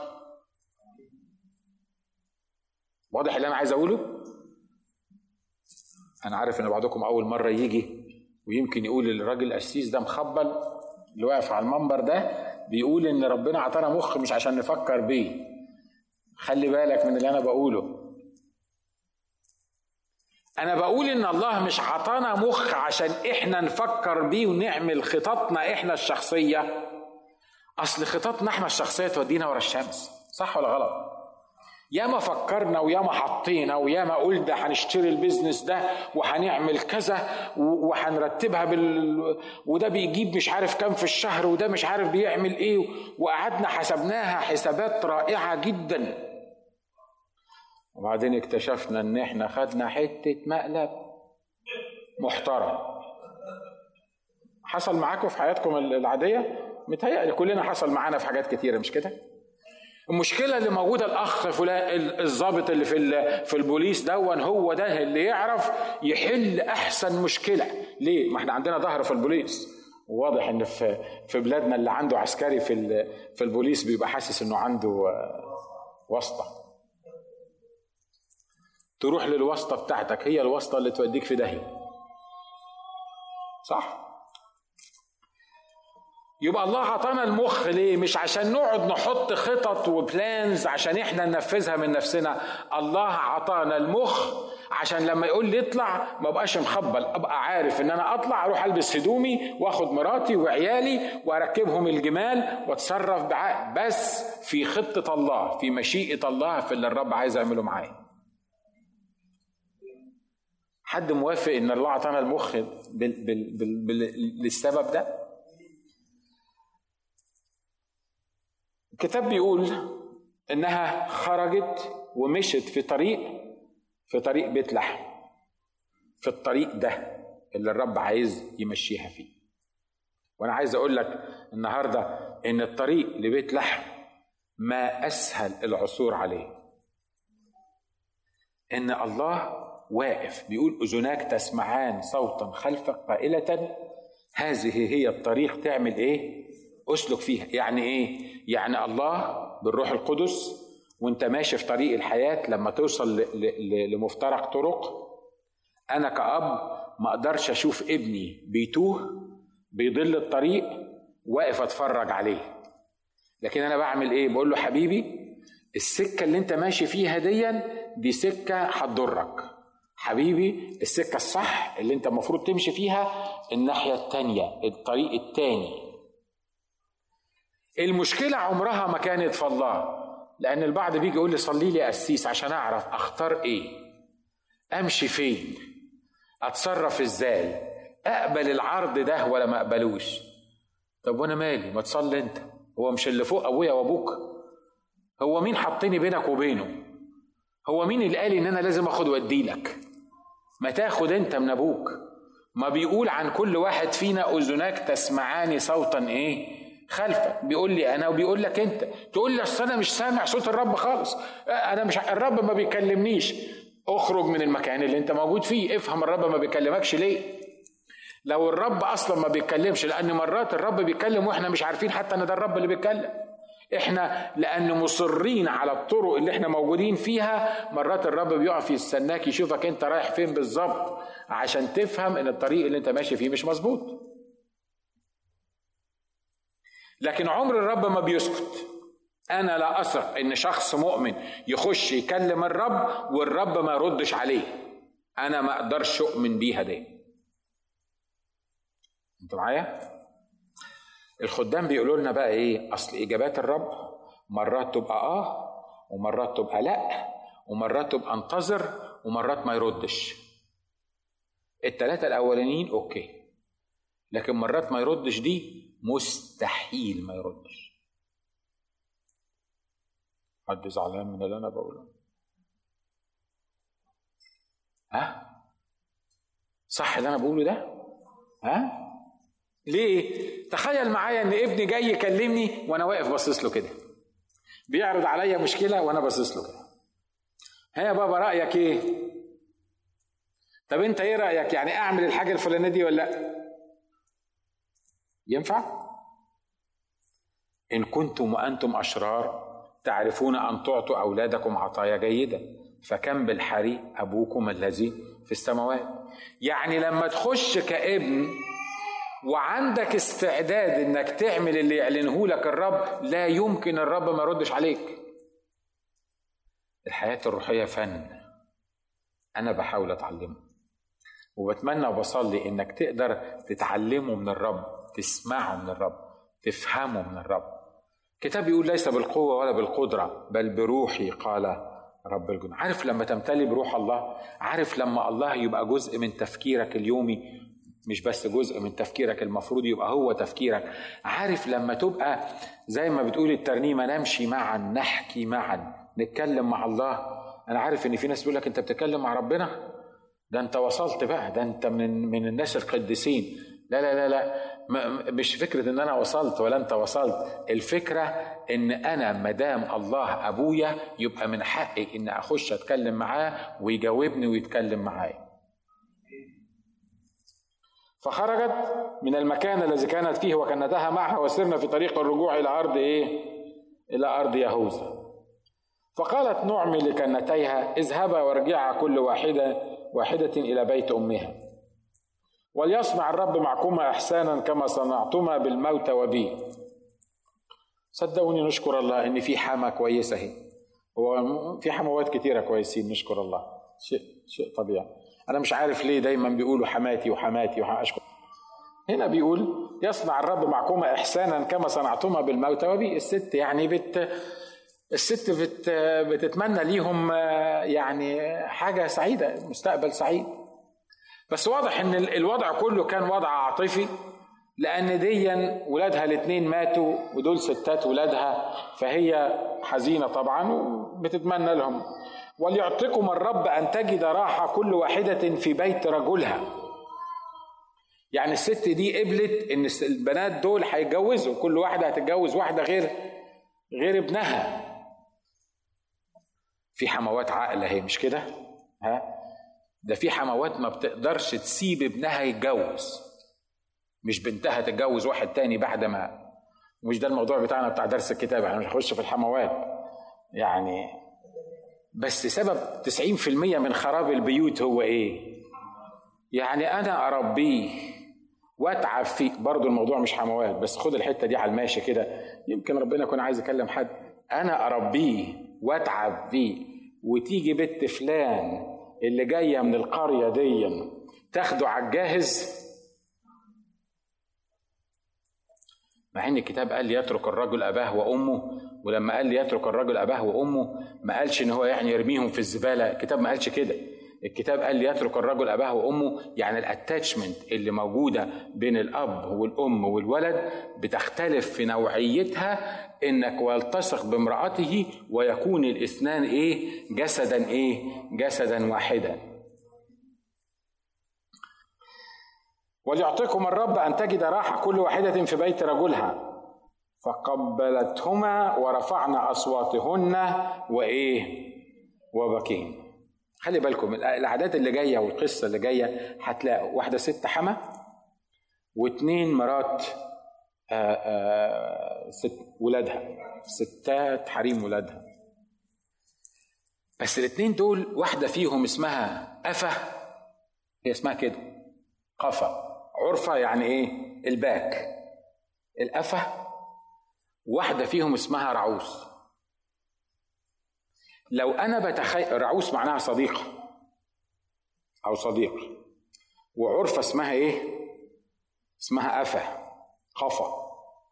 واضح اللي انا عايز اقوله انا عارف ان بعضكم اول مره يجي ويمكن يقول الراجل القسيس ده مخبل اللي واقف على المنبر ده بيقول ان ربنا اعطانا مخ مش عشان نفكر بيه خلي بالك من اللي انا بقوله انا بقول ان الله مش عطانا مخ عشان احنا نفكر بيه ونعمل خططنا احنا الشخصيه اصل خططنا احنا الشخصيه تودينا ورا الشمس صح ولا غلط ياما فكرنا وياما حطينا وياما قلنا هنشتري البيزنس ده وهنعمل كذا وهنرتبها بال وده بيجيب مش عارف كام في الشهر وده مش عارف بيعمل ايه وقعدنا حسبناها حسابات رائعه جدا وبعدين اكتشفنا ان احنا خدنا حته مقلب محترم حصل معاكم في حياتكم العاديه متهيألي كلنا حصل معانا في حاجات كتيرة مش كده؟ المشكله اللي موجوده الاخ فلان الضابط اللي في في البوليس دون هو ده اللي يعرف يحل احسن مشكله ليه ما احنا عندنا ظهر في البوليس واضح ان في في بلادنا اللي عنده عسكري في في البوليس بيبقى حاسس انه عنده واسطه تروح للواسطه بتاعتك هي الواسطه اللي توديك في داهيه صح يبقى الله عطانا المخ ليه مش عشان نقعد نحط خطط وبلانز عشان احنا ننفذها من نفسنا الله عطانا المخ عشان لما يقول لي اطلع ما بقاش مخبل ابقى عارف ان انا اطلع اروح البس هدومي واخد مراتي وعيالي واركبهم الجمال واتصرف بعقل بس في خطه الله في مشيئه الله في اللي الرب عايز يعمله معايا حد موافق ان الله عطانا المخ بال بال بال بال للسبب ده الكتاب بيقول انها خرجت ومشت في طريق في طريق بيت لحم في الطريق ده اللي الرب عايز يمشيها فيه وانا عايز اقول لك النهارده ان الطريق لبيت لحم ما اسهل العثور عليه ان الله واقف بيقول اذناك تسمعان صوتا خلفك قائله هذه هي الطريق تعمل ايه اسلك فيها يعني ايه يعني الله بالروح القدس وانت ماشي في طريق الحياه لما توصل لمفترق طرق انا كاب ما اقدرش اشوف ابني بيتوه بيضل الطريق واقف اتفرج عليه لكن انا بعمل ايه بقول له حبيبي السكه اللي انت ماشي فيها ديا دي سكه هتضرك حبيبي السكه الصح اللي انت المفروض تمشي فيها الناحيه التانيه الطريق التاني المشكلة عمرها ما كانت في الله لأن البعض بيجي يقول لي صلي لي قسيس عشان أعرف أختار إيه أمشي فين أتصرف إزاي أقبل العرض ده ولا ما أقبلوش طب وأنا مالي ما تصلي أنت هو مش اللي فوق أبويا وأبوك هو مين حطني بينك وبينه هو مين اللي قال ان انا لازم اخد وادي لك ما تاخد انت من ابوك ما بيقول عن كل واحد فينا اذناك تسمعان صوتا ايه خلفك بيقول لي انا وبيقول لك انت تقول لي اصل انا مش سامع صوت الرب خالص انا مش الرب ما بيكلمنيش اخرج من المكان اللي انت موجود فيه افهم الرب ما بيكلمكش ليه لو الرب اصلا ما بيتكلمش لان مرات الرب بيتكلم واحنا مش عارفين حتى ان ده الرب اللي بيتكلم احنا لان مصرين على الطرق اللي احنا موجودين فيها مرات الرب بيقف يستناك يشوفك انت رايح فين بالظبط عشان تفهم ان الطريق اللي انت ماشي فيه مش مظبوط لكن عمر الرب ما بيسكت انا لا اثق ان شخص مؤمن يخش يكلم الرب والرب ما يردش عليه انا ما اقدرش اؤمن بيها دي انتوا معايا الخدام بيقولوا لنا بقى ايه اصل اجابات الرب مرات تبقى اه ومرات تبقى لا ومرات تبقى انتظر ومرات ما يردش التلاتة الاولانيين اوكي لكن مرات ما يردش دي مستحيل ما يردش حد زعلان من اللي انا بقوله ها صح اللي انا بقوله ده ها ليه تخيل معايا ان ابني جاي يكلمني وانا واقف باصص له كده بيعرض عليا مشكله وانا باصص له كده ها يا بابا رايك ايه طب انت ايه رايك يعني اعمل الحاجه الفلانيه دي ولا لا ينفع ان كنتم وانتم اشرار تعرفون ان تعطوا اولادكم عطايا جيده فكم بالحري ابوكم الذي في السماوات يعني لما تخش كابن وعندك استعداد انك تعمل اللي يعلنه لك الرب لا يمكن الرب ما يردش عليك الحياة الروحية فن أنا بحاول أتعلمه وبتمنى وبصلي إنك تقدر تتعلمه من الرب تسمعه من الرب تفهمه من الرب كتاب يقول ليس بالقوة ولا بالقدرة بل بروحي قال رب الجنود عارف لما تمتلي بروح الله عارف لما الله يبقى جزء من تفكيرك اليومي مش بس جزء من تفكيرك المفروض يبقى هو تفكيرك عارف لما تبقى زي ما بتقول الترنيمة نمشي معا نحكي معا نتكلم مع الله أنا عارف إن في ناس بيقول لك أنت بتتكلم مع ربنا ده أنت وصلت بقى ده أنت من من الناس القديسين لا لا لا لا مش فكرة إن أنا وصلت ولا أنت وصلت الفكرة إن أنا مدام الله أبويا يبقى من حقي إن أخش أتكلم معاه ويجاوبني ويتكلم معايا فخرجت من المكان الذي كانت فيه وكنتها معها وسرنا في طريق الرجوع إلى أرض إيه؟ إلى أرض يهوذا فقالت نعمي لكنتيها اذهبا وارجعا كل واحدة واحدة إلى بيت أمها وليصنع الرب معكما إحسانا كما صنعتما بالموت وبي صدقوني نشكر الله إن في حما كويسة هي هو في حموات كتيرة كويسين نشكر الله شيء شيء طبيعي أنا مش عارف ليه دايما بيقولوا حماتي وحماتي وأشكر هنا بيقول يصنع الرب معكما إحسانا كما صنعتما بالموت وبي الست يعني بت الست بت بتتمنى ليهم يعني حاجة سعيدة مستقبل سعيد بس واضح ان الوضع كله كان وضع عاطفي لان ديا ولادها الاثنين ماتوا ودول ستات ولادها فهي حزينه طبعا وبتتمنى لهم وليعطيكم الرب ان تجد راحه كل واحده في بيت رجلها يعني الست دي قبلت ان البنات دول هيتجوزوا كل واحده هتتجوز واحده غير غير ابنها في حموات عقل اهي مش كده ها ده في حموات ما بتقدرش تسيب ابنها يتجوز مش بنتها تتجوز واحد تاني بعد ما مش ده الموضوع بتاعنا بتاع درس الكتاب احنا مش هنخش في الحموات يعني بس سبب 90% من خراب البيوت هو ايه يعني انا اربيه واتعب فيه برضه الموضوع مش حموات بس خد الحته دي على الماشي كده يمكن ربنا يكون عايز يكلم حد انا اربيه واتعب فيه وتيجي بنت فلان اللي جايه من القريه دي تاخده على الجاهز مع ان الكتاب قال يترك الرجل اباه وامه ولما قال يترك الرجل اباه وامه ما قالش ان هو يعني يرميهم في الزباله الكتاب ما قالش كده الكتاب قال ليترك الرجل اباه وامه يعني الاتاتشمنت اللي موجوده بين الاب والام والولد بتختلف في نوعيتها انك والتصق بامراته ويكون الاثنان ايه جسدا ايه جسدا واحدا وليعطيكم الرب ان تجد راحه كل واحده في بيت رجلها فقبلتهما ورفعنا اصواتهن وايه وبكين خلي بالكم العادات اللي جايه والقصه اللي جايه هتلاقوا واحده ست حما واثنين مرات آآ آآ ست ولادها ستات حريم ولادها بس الاثنين دول واحده فيهم اسمها أفا هي اسمها كده قفا عرفة يعني ايه الباك الأفا واحدة فيهم اسمها رعوس لو أنا بتخيل رعوس معناها صديقة أو صديق وعرفة اسمها إيه؟ اسمها أفا قفا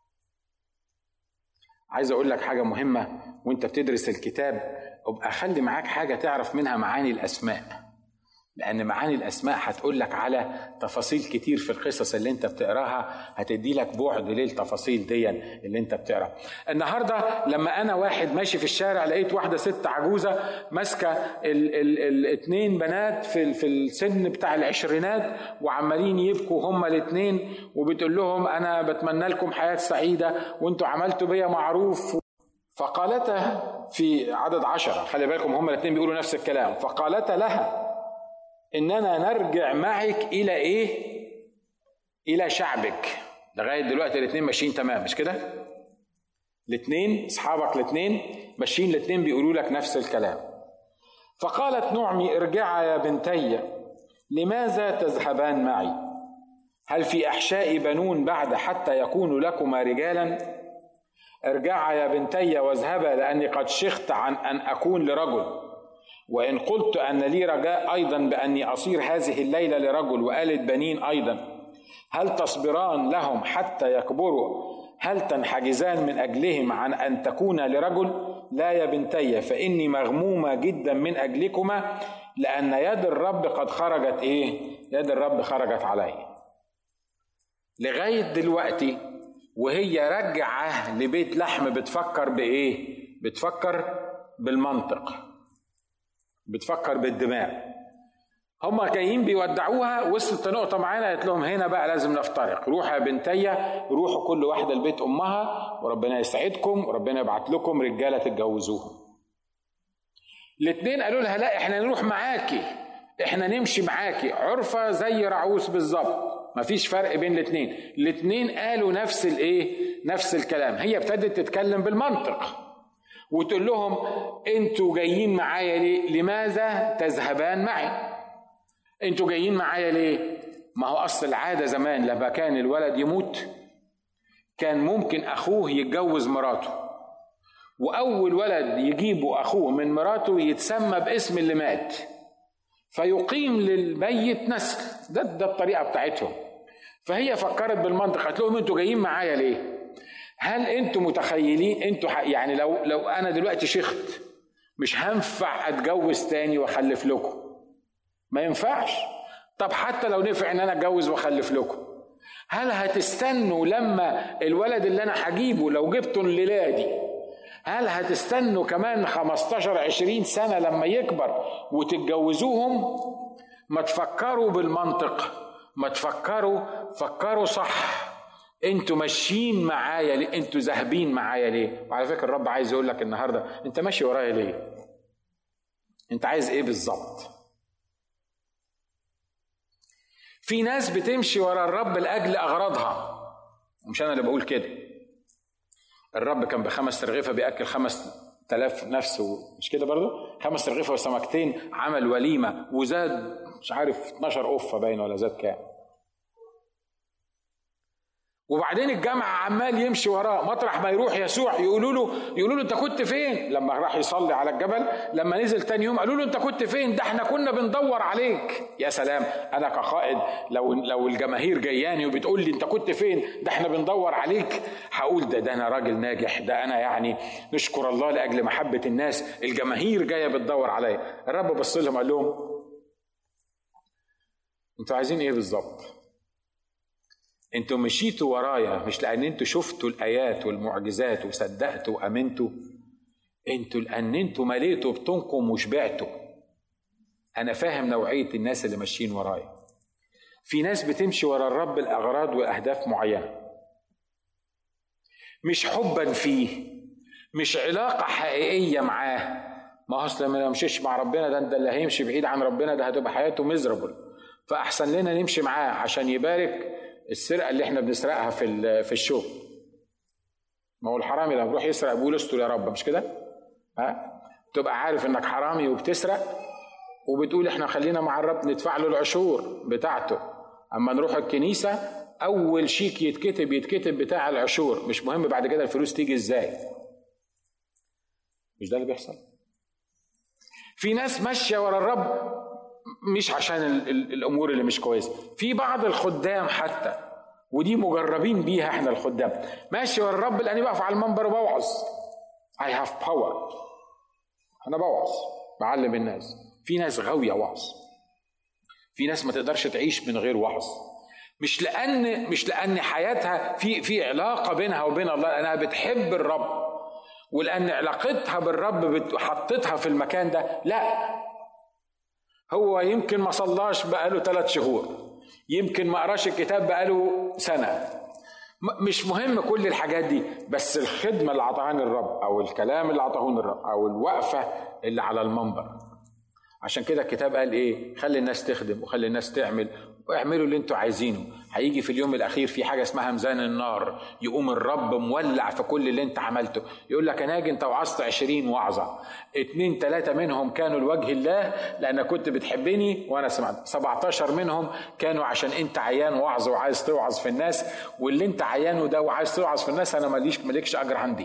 عايز أقول لك حاجة مهمة وأنت بتدرس الكتاب ابقى خلي معاك حاجة تعرف منها معاني الأسماء لأن معاني الأسماء هتقول لك على تفاصيل كتير في القصص اللي أنت بتقراها هتدي لك بعد للتفاصيل دي اللي أنت بتقراها. النهارده لما أنا واحد ماشي في الشارع لقيت واحدة ست عجوزة ماسكة الاثنين بنات في في السن بتاع العشرينات وعمالين يبكوا هما الاثنين وبتقول لهم أنا بتمنى لكم حياة سعيدة وأنتوا عملتوا بيا معروف فقالت في عدد عشرة خلي بالكم هما الاثنين بيقولوا نفس الكلام فقالت لها اننا نرجع معك الى ايه الى شعبك لغايه دلوقتي الاثنين ماشيين تمام مش كده الاثنين اصحابك الاثنين ماشيين الاثنين بيقولوا لك نفس الكلام فقالت نعمي ارجعا يا بنتي لماذا تذهبان معي هل في احشاء بنون بعد حتى يكونوا لكما رجالا ارجعا يا بنتي واذهبا لاني قد شخت عن ان اكون لرجل وإن قلت أن لي رجاء أيضا بأني أصير هذه الليلة لرجل وآلة بنين أيضا هل تصبران لهم حتى يكبروا هل تنحجزان من أجلهم عن أن تكون لرجل لا يا بنتي فإني مغمومة جدا من أجلكما لأن يد الرب قد خرجت إيه يد الرب خرجت علي لغاية دلوقتي وهي راجعة لبيت لحم بتفكر بإيه بتفكر بالمنطق بتفكر بالدماغ هما جايين بيودعوها وصلت نقطه معانا قالت لهم هنا بقى لازم نفترق روحوا يا بنتيا روحوا كل واحده لبيت امها وربنا يسعدكم وربنا يبعت لكم رجاله تتجوزوهم الاثنين قالوا لها لا احنا نروح معاكي احنا نمشي معاكي عرفه زي رعوس بالظبط مفيش فرق بين الاثنين الاثنين قالوا نفس الايه نفس الكلام هي ابتدت تتكلم بالمنطق وتقول لهم انتوا جايين معايا ليه لماذا تذهبان معي انتوا جايين معايا ليه ما هو اصل العاده زمان لما كان الولد يموت كان ممكن اخوه يتجوز مراته واول ولد يجيبه اخوه من مراته يتسمى باسم اللي مات فيقيم للميت نسل ده ده الطريقه بتاعتهم فهي فكرت بالمنطق قالت لهم انتوا جايين معايا ليه هل انتوا متخيلين انتوا يعني لو لو انا دلوقتي شخت مش هنفع اتجوز تاني واخلف لكم ما ينفعش طب حتى لو نفع ان انا اتجوز واخلف لكم هل هتستنوا لما الولد اللي انا هجيبه لو جبته الليله دي هل هتستنوا كمان 15 20 سنه لما يكبر وتتجوزوهم ما تفكروا بالمنطق ما تفكروا فكروا صح انتوا ماشيين معايا ليه انتوا ذاهبين معايا ليه وعلى فكره الرب عايز يقول لك النهارده انت ماشي ورايا ليه انت عايز ايه بالظبط في ناس بتمشي ورا الرب لاجل اغراضها مش انا اللي بقول كده الرب كان بخمس ترغيفه بياكل خمس تلاف نفس مش كده برضه خمس ترغيفه وسمكتين عمل وليمه وزاد مش عارف 12 قفه باين ولا زاد كام وبعدين الجمع عمال يمشي وراه مطرح ما يروح يسوع يقولوا له يقولوا له انت كنت فين لما راح يصلي على الجبل لما نزل تاني يوم قالوا له انت كنت فين ده احنا كنا بندور عليك يا سلام انا كقائد لو لو الجماهير جياني وبتقول لي انت كنت فين ده احنا بندور عليك هقول ده ده انا راجل ناجح ده انا يعني نشكر الله لاجل محبه الناس الجماهير جايه بتدور عليا الرب بص لهم قال لهم انتوا عايزين ايه بالظبط انتوا مشيتوا ورايا مش لان انتوا شفتوا الايات والمعجزات وصدقتوا وامنتوا انتوا لان انتوا مليتوا بطنكم وشبعتوا انا فاهم نوعيه الناس اللي ماشيين ورايا في ناس بتمشي ورا الرب الاغراض واهداف معينه مش حبا فيه مش علاقه حقيقيه معاه ما اصل ما مشيش مع ربنا ده ده اللي هيمشي بعيد عن ربنا ده هتبقى حياته مزربل فاحسن لنا نمشي معاه عشان يبارك السرقه اللي احنا بنسرقها في في الشغل ما هو الحرامي لما بيروح يسرق بيقول استر يا رب مش كده ها تبقى عارف انك حرامي وبتسرق وبتقول احنا خلينا مع الرب ندفع له العشور بتاعته اما نروح الكنيسه اول شيك يتكتب يتكتب بتاع العشور مش مهم بعد كده الفلوس تيجي ازاي مش ده اللي بيحصل في ناس ماشيه ورا الرب مش عشان الامور اللي مش كويسه في بعض الخدام حتى ودي مجربين بيها احنا الخدام ماشي ورا الرب لاني بقف على المنبر وبوعظ I have power انا بوعظ بعلم الناس في ناس غاويه وعظ في ناس ما تقدرش تعيش من غير وعظ مش لان مش لان حياتها في في علاقه بينها وبين الله لانها بتحب الرب ولان علاقتها بالرب حطتها في المكان ده لا هو يمكن ما صلاش بقاله ثلاث شهور يمكن ما قراش الكتاب بقاله سنه مش مهم كل الحاجات دي بس الخدمه اللي عطاهاني الرب او الكلام اللي عطاهوني الرب او الوقفه اللي على المنبر عشان كده الكتاب قال ايه خلي الناس تخدم وخلي الناس تعمل واعملوا اللي انتوا عايزينه هيجي في اليوم الاخير في حاجه اسمها ميزان النار يقوم الرب مولع في كل اللي انت عملته يقول لك انا انت وعظت عشرين وعظه اتنين تلاتة منهم كانوا لوجه الله لان كنت بتحبني وانا سمعت 17 منهم كانوا عشان انت عيان وعظ وعايز توعظ في الناس واللي انت عيانه ده وعايز توعظ في الناس انا ماليش مالكش اجر عندي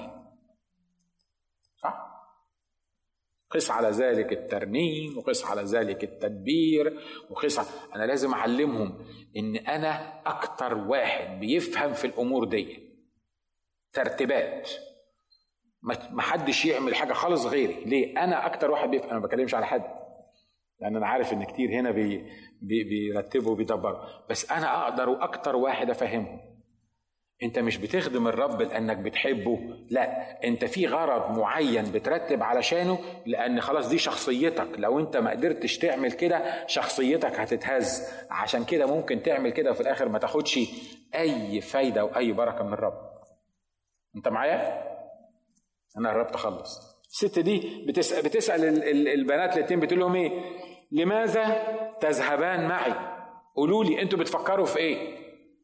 صح قس على ذلك الترنيم وقس على ذلك التدبير وقس على... انا لازم اعلمهم ان انا اكتر واحد بيفهم في الامور دي ترتيبات ما حدش يعمل حاجه خالص غيري ليه انا اكتر واحد بيفهم انا ما بكلمش على حد لان انا عارف ان كتير هنا بي بي بيرتبوا وبيدبروا بس انا اقدر واكتر واحد افهمهم انت مش بتخدم الرب لانك بتحبه لا انت في غرض معين بترتب علشانه لان خلاص دي شخصيتك لو انت ما قدرتش تعمل كده شخصيتك هتتهز عشان كده ممكن تعمل كده وفي الاخر ما تاخدش اي فايده واي بركه من الرب انت معايا انا قربت اخلص الست دي بتسال بتسال البنات الاثنين بتقول لهم ايه لماذا تذهبان معي قولوا لي انتوا بتفكروا في ايه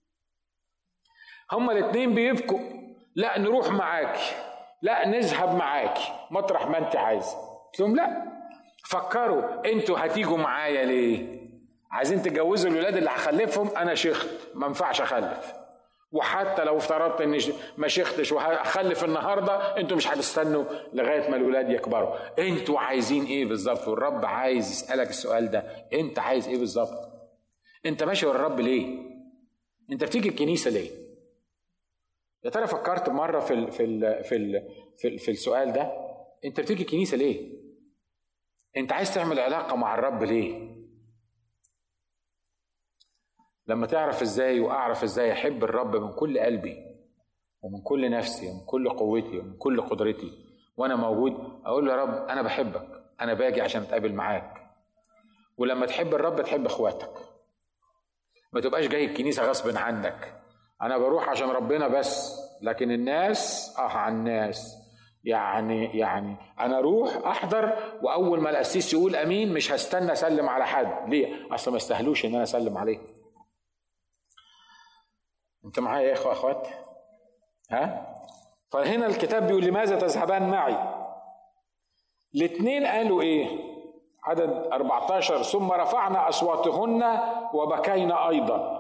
هما الاثنين بيبكوا لا نروح معاك لا نذهب معاك مطرح ما انت عايزه قلت لهم لا فكروا انتوا هتيجوا معايا ليه عايزين تتجوزوا الولاد اللي هخلفهم انا شيخت ما ينفعش اخلف وحتى لو افترضت اني ما شيختش وهخلف النهارده انتوا مش هتستنوا لغايه ما الولاد يكبروا انتوا عايزين ايه بالظبط والرب عايز يسالك السؤال ده انت عايز ايه بالظبط انت ماشي ورا الرب ليه انت بتيجي الكنيسه ليه يا ترى فكرت مره في ال في ال في ال في, ال في السؤال ده انت بتيجي الكنيسه ليه انت عايز تعمل علاقه مع الرب ليه لما تعرف ازاي واعرف ازاي احب الرب من كل قلبي ومن كل نفسي ومن كل قوتي ومن كل قدرتي وانا موجود اقول له يا رب انا بحبك انا باجي عشان اتقابل معاك ولما تحب الرب تحب اخواتك ما تبقاش جاي الكنيسه غصب عنك انا بروح عشان ربنا بس لكن الناس اه على الناس يعني يعني انا اروح احضر واول ما القسيس يقول امين مش هستنى اسلم على حد ليه اصل ما استاهلوش ان انا اسلم عليه انت معايا يا اخوه اخوات ها فهنا الكتاب بيقول لماذا تذهبان معي الاثنين قالوا ايه عدد 14 ثم رفعنا اصواتهن وبكينا ايضا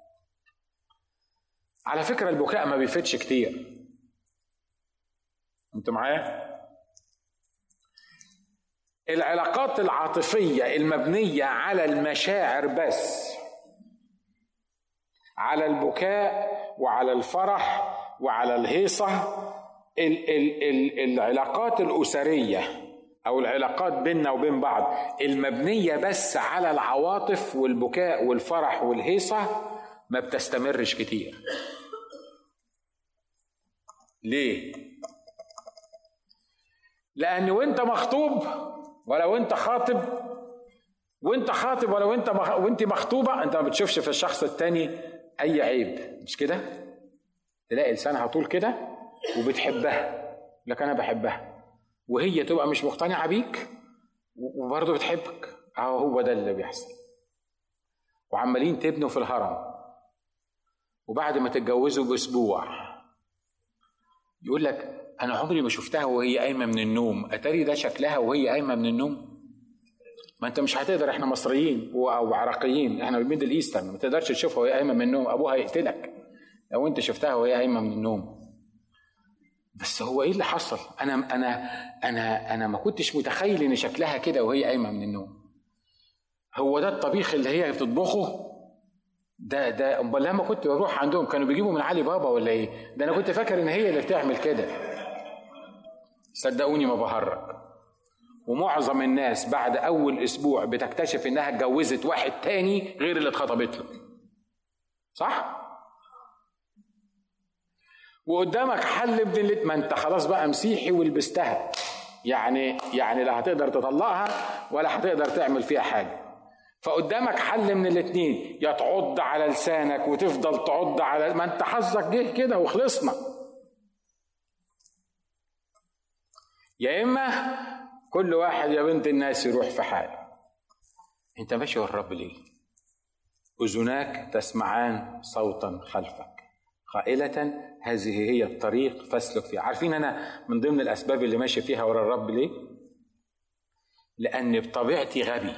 على فكرة البكاء ما بيفيدش كتير انت معايا العلاقات العاطفية المبنية على المشاعر بس على البكاء وعلى الفرح وعلى الهيصة ال ال ال العلاقات الأسرية او العلاقات بيننا وبين بعض المبنيه بس على العواطف والبكاء والفرح والهيصه ما بتستمرش كتير ليه لان وانت مخطوب ولو انت خاطب وانت خاطب ولو انت مخ... وانت مخطوبه انت ما بتشوفش في الشخص التاني اي عيب مش كده تلاقي لسانها طول كده وبتحبها لك انا بحبها وهي تبقى مش مقتنعه بيك وبرضه بتحبك اهو هو ده اللي بيحصل وعمالين تبنوا في الهرم وبعد ما تتجوزوا باسبوع يقول لك انا عمري ما شفتها وهي قايمه من النوم اتاري ده شكلها وهي قايمه من النوم ما انت مش هتقدر احنا مصريين او عراقيين احنا الميدل ايسترن ما تقدرش تشوفها وهي قايمه من النوم ابوها يقتلك لو انت شفتها وهي قايمه من النوم بس هو ايه اللي حصل انا انا انا انا ما كنتش متخيل ان شكلها كده وهي قايمه من النوم هو ده الطبيخ اللي هي بتطبخه ده ده امال لما كنت بروح عندهم كانوا بيجيبوا من علي بابا ولا ايه ده انا كنت فاكر ان هي اللي بتعمل كده صدقوني ما بهرج ومعظم الناس بعد اول اسبوع بتكتشف انها اتجوزت واحد تاني غير اللي اتخطبت له صح وقدامك حل من اللي ما انت خلاص بقى مسيحي ولبستها يعني يعني لا هتقدر تطلقها ولا هتقدر تعمل فيها حاجه فقدامك حل من الاتنين يا تعض على لسانك وتفضل تعض على ما انت حظك جه كده وخلصنا يا اما كل واحد يا بنت الناس يروح في حاله انت ماشي ورا الرب ليه اذناك تسمعان صوتا خلفك قائلة هذه هي الطريق فاسلك فيها عارفين أنا من ضمن الأسباب اللي ماشي فيها ورا الرب ليه لأن بطبيعتي غبي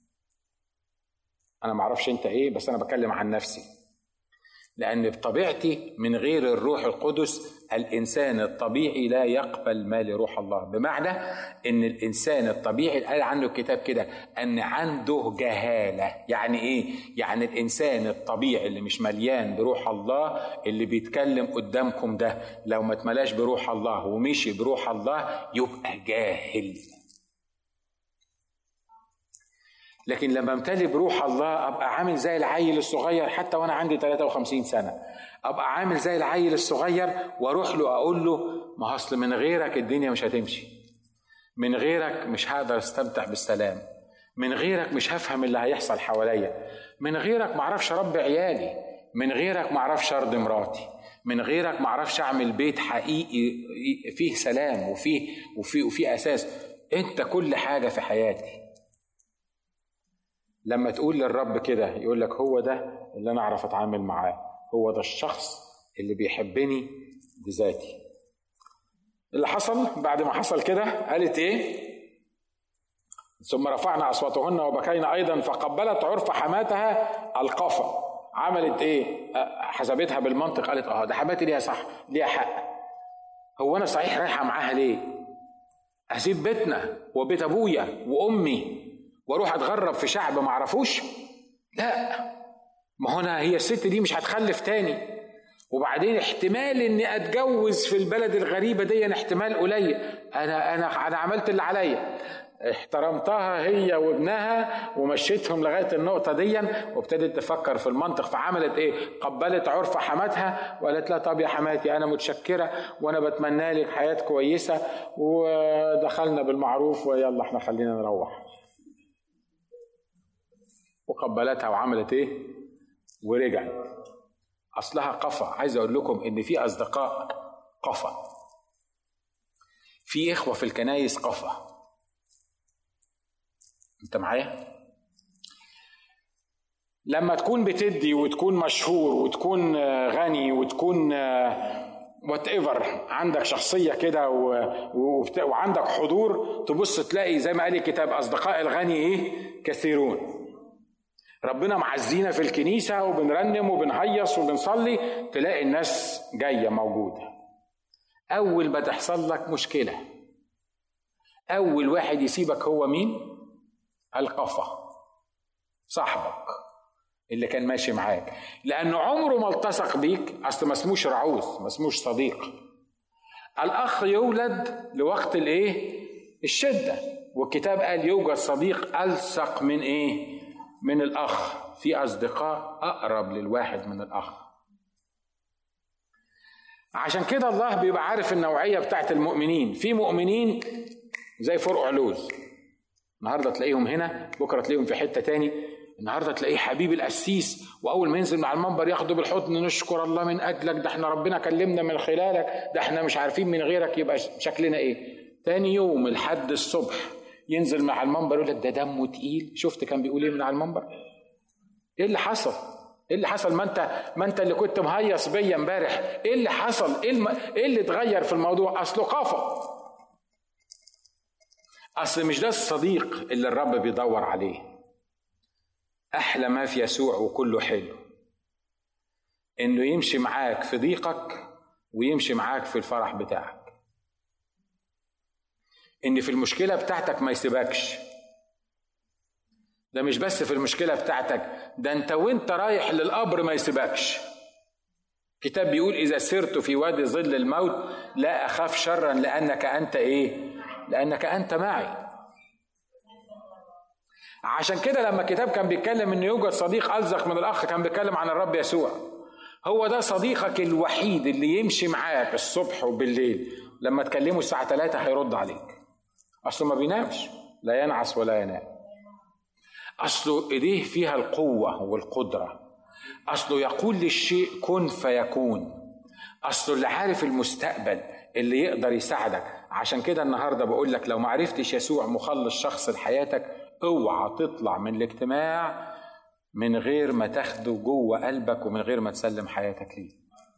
أنا معرفش أنت إيه بس أنا بكلم عن نفسي لأن بطبيعتي من غير الروح القدس الإنسان الطبيعي لا يقبل ما لروح الله بمعنى إن الإنسان الطبيعي قال عنه الكتاب كده أن عنده جهالة يعني إيه؟ يعني الإنسان الطبيعي اللي مش مليان بروح الله اللي بيتكلم قدامكم ده لو ما اتملاش بروح الله ومشي بروح الله يبقى جاهل لكن لما امتلي بروح الله ابقى عامل زي العيل الصغير حتى وانا عندي 53 سنه ابقى عامل زي العيل الصغير واروح له اقول له ما اصل من غيرك الدنيا مش هتمشي من غيرك مش هقدر استمتع بالسلام من غيرك مش هفهم اللي هيحصل حواليا من غيرك ما اعرفش اربي عيالي من غيرك ما اعرفش ارضي مراتي من غيرك ما اعرفش اعمل بيت حقيقي فيه سلام وفيه وفيه وفيه اساس انت كل حاجه في حياتي لما تقول للرب كده يقول لك هو ده اللي انا اعرف اتعامل معاه هو ده الشخص اللي بيحبني بذاتي اللي حصل بعد ما حصل كده قالت ايه ثم رفعنا اصواتهن وبكينا ايضا فقبلت عرف حماتها القفا عملت ايه حسبتها بالمنطق قالت اه ده حماتي ليها صح ليها حق هو انا صحيح رايحه معاها ليه اسيب بيتنا وبيت ابويا وامي واروح اتغرب في شعب ما اعرفوش لا ما هنا هي الست دي مش هتخلف تاني وبعدين احتمال اني اتجوز في البلد الغريبه دي احتمال قليل انا انا انا عملت اللي عليا احترمتها هي وابنها ومشيتهم لغايه النقطه دي وابتدت تفكر في المنطق فعملت ايه؟ قبلت عرف حماتها وقالت لها طب يا حماتي انا متشكره وانا بتمنى لك حياه كويسه ودخلنا بالمعروف ويلا احنا خلينا نروح. وقبلتها وعملت ايه ورجعت اصلها قفا عايز اقول لكم ان في اصدقاء قفا في اخوه في الكنايس قفا انت معايا لما تكون بتدي وتكون مشهور وتكون غني وتكون وات ايفر عندك شخصيه كده وعندك حضور تبص تلاقي زي ما قال الكتاب اصدقاء الغني ايه كثيرون ربنا معزينا في الكنيسه وبنرنم وبنهيص وبنصلي تلاقي الناس جايه موجوده اول ما تحصل لك مشكله اول واحد يسيبك هو مين القفا صاحبك اللي كان ماشي معاك لانه عمره ما التصق بيك اصل ما اسموش رعوز ما اسموش صديق الاخ يولد لوقت الايه الشده والكتاب قال يوجد صديق ألصق من إيه؟ من الأخ في أصدقاء أقرب للواحد من الأخ عشان كده الله بيبقى عارف النوعية بتاعت المؤمنين في مؤمنين زي فرق علوز النهارده تلاقيهم هنا بكره تلاقيهم في حته تاني النهارده تلاقيه حبيب القسيس واول ما ينزل مع المنبر ياخده بالحضن نشكر الله من اجلك ده احنا ربنا كلمنا من خلالك ده احنا مش عارفين من غيرك يبقى شكلنا ايه تاني يوم الحد الصبح ينزل مع المنبر يقول لك ده دمه تقيل شفت كان بيقول ايه من على المنبر ايه اللي حصل ايه اللي حصل ما انت ما انت اللي كنت مهيص بيا امبارح ايه اللي حصل ايه, الم... ايه اللي اتغير في الموضوع اصله قفا اصل مش ده الصديق اللي الرب بيدور عليه احلى ما في يسوع وكله حلو انه يمشي معاك في ضيقك ويمشي معاك في الفرح بتاعك ان في المشكله بتاعتك ما يسيبكش ده مش بس في المشكله بتاعتك ده انت وانت رايح للقبر ما يسيبكش كتاب بيقول اذا سرت في وادي ظل الموت لا اخاف شرا لانك انت ايه لانك انت معي عشان كده لما الكتاب كان بيتكلم ان يوجد صديق الزق من الاخ كان بيتكلم عن الرب يسوع هو ده صديقك الوحيد اللي يمشي معاك الصبح وبالليل لما تكلمه الساعه 3 هيرد عليك اصله ما بينامش لا ينعس ولا ينام اصله ايديه فيها القوه والقدره اصله يقول للشيء كن فيكون اصله اللي عارف المستقبل اللي يقدر يساعدك عشان كده النهارده بقول لك لو ما عرفتش يسوع مخلص شخص لحياتك اوعى تطلع من الاجتماع من غير ما تاخده جوه قلبك ومن غير ما تسلم حياتك ليه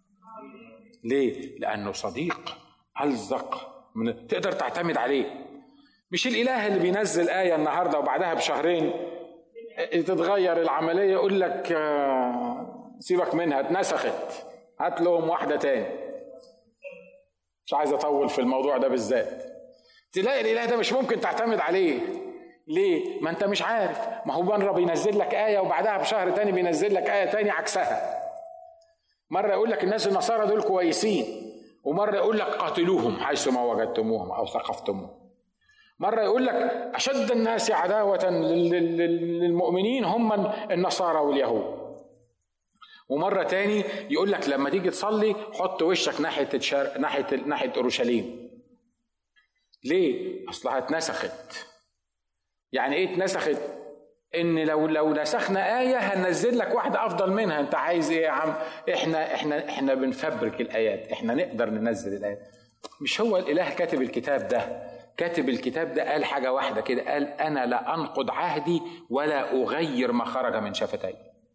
ليه لانه صديق الزق من تقدر تعتمد عليه مش الاله اللي بينزل ايه النهارده وبعدها بشهرين تتغير العمليه يقول لك آه، سيبك منها اتنسخت هات لهم واحده تاني مش عايز اطول في الموضوع ده بالذات تلاقي الاله ده مش ممكن تعتمد عليه ليه؟ ما انت مش عارف ما هو مرة بينزل لك آية وبعدها بشهر تاني بينزل لك آية تاني عكسها مرة يقول لك الناس النصارى دول كويسين ومرة يقول لك قاتلوهم حيث ما وجدتموهم أو ثقفتموهم مرة يقول لك أشد الناس عداوة للمؤمنين هم النصارى واليهود ومرة تاني يقول لك لما تيجي تصلي حط وشك ناحية الشر... ناحية ناحية أورشليم ليه؟ أصلها اتنسخت يعني ايه اتنسخت؟ ان لو لو نسخنا آية هننزل لك واحدة أفضل منها، أنت عايز إيه يا عم؟ إحنا إحنا إحنا بنفبرك الآيات، إحنا نقدر ننزل الآيات. مش هو الإله كاتب الكتاب ده، كاتب الكتاب ده قال حاجة واحدة كده قال أنا لا أنقض عهدي ولا أغير ما خرج من شفتي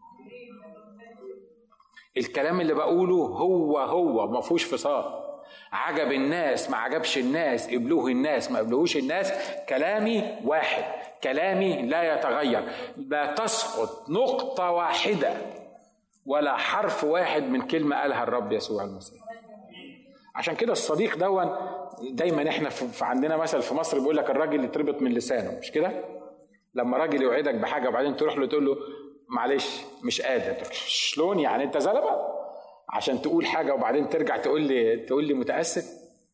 الكلام اللي بقوله هو هو ما فيهوش فصال عجب الناس ما عجبش الناس قبلوه الناس ما قبلوهوش الناس كلامي واحد كلامي لا يتغير لا تسقط نقطة واحدة ولا حرف واحد من كلمة قالها الرب يسوع المسيح عشان كده الصديق دون دايما احنا في عندنا مثل في مصر بيقول لك الراجل يتربط من لسانه مش كده؟ لما راجل يوعدك بحاجه وبعدين تروح له تقول له معلش مش قادر شلون يعني انت زلمه؟ عشان تقول حاجه وبعدين ترجع تقول لي تقول لي متاسف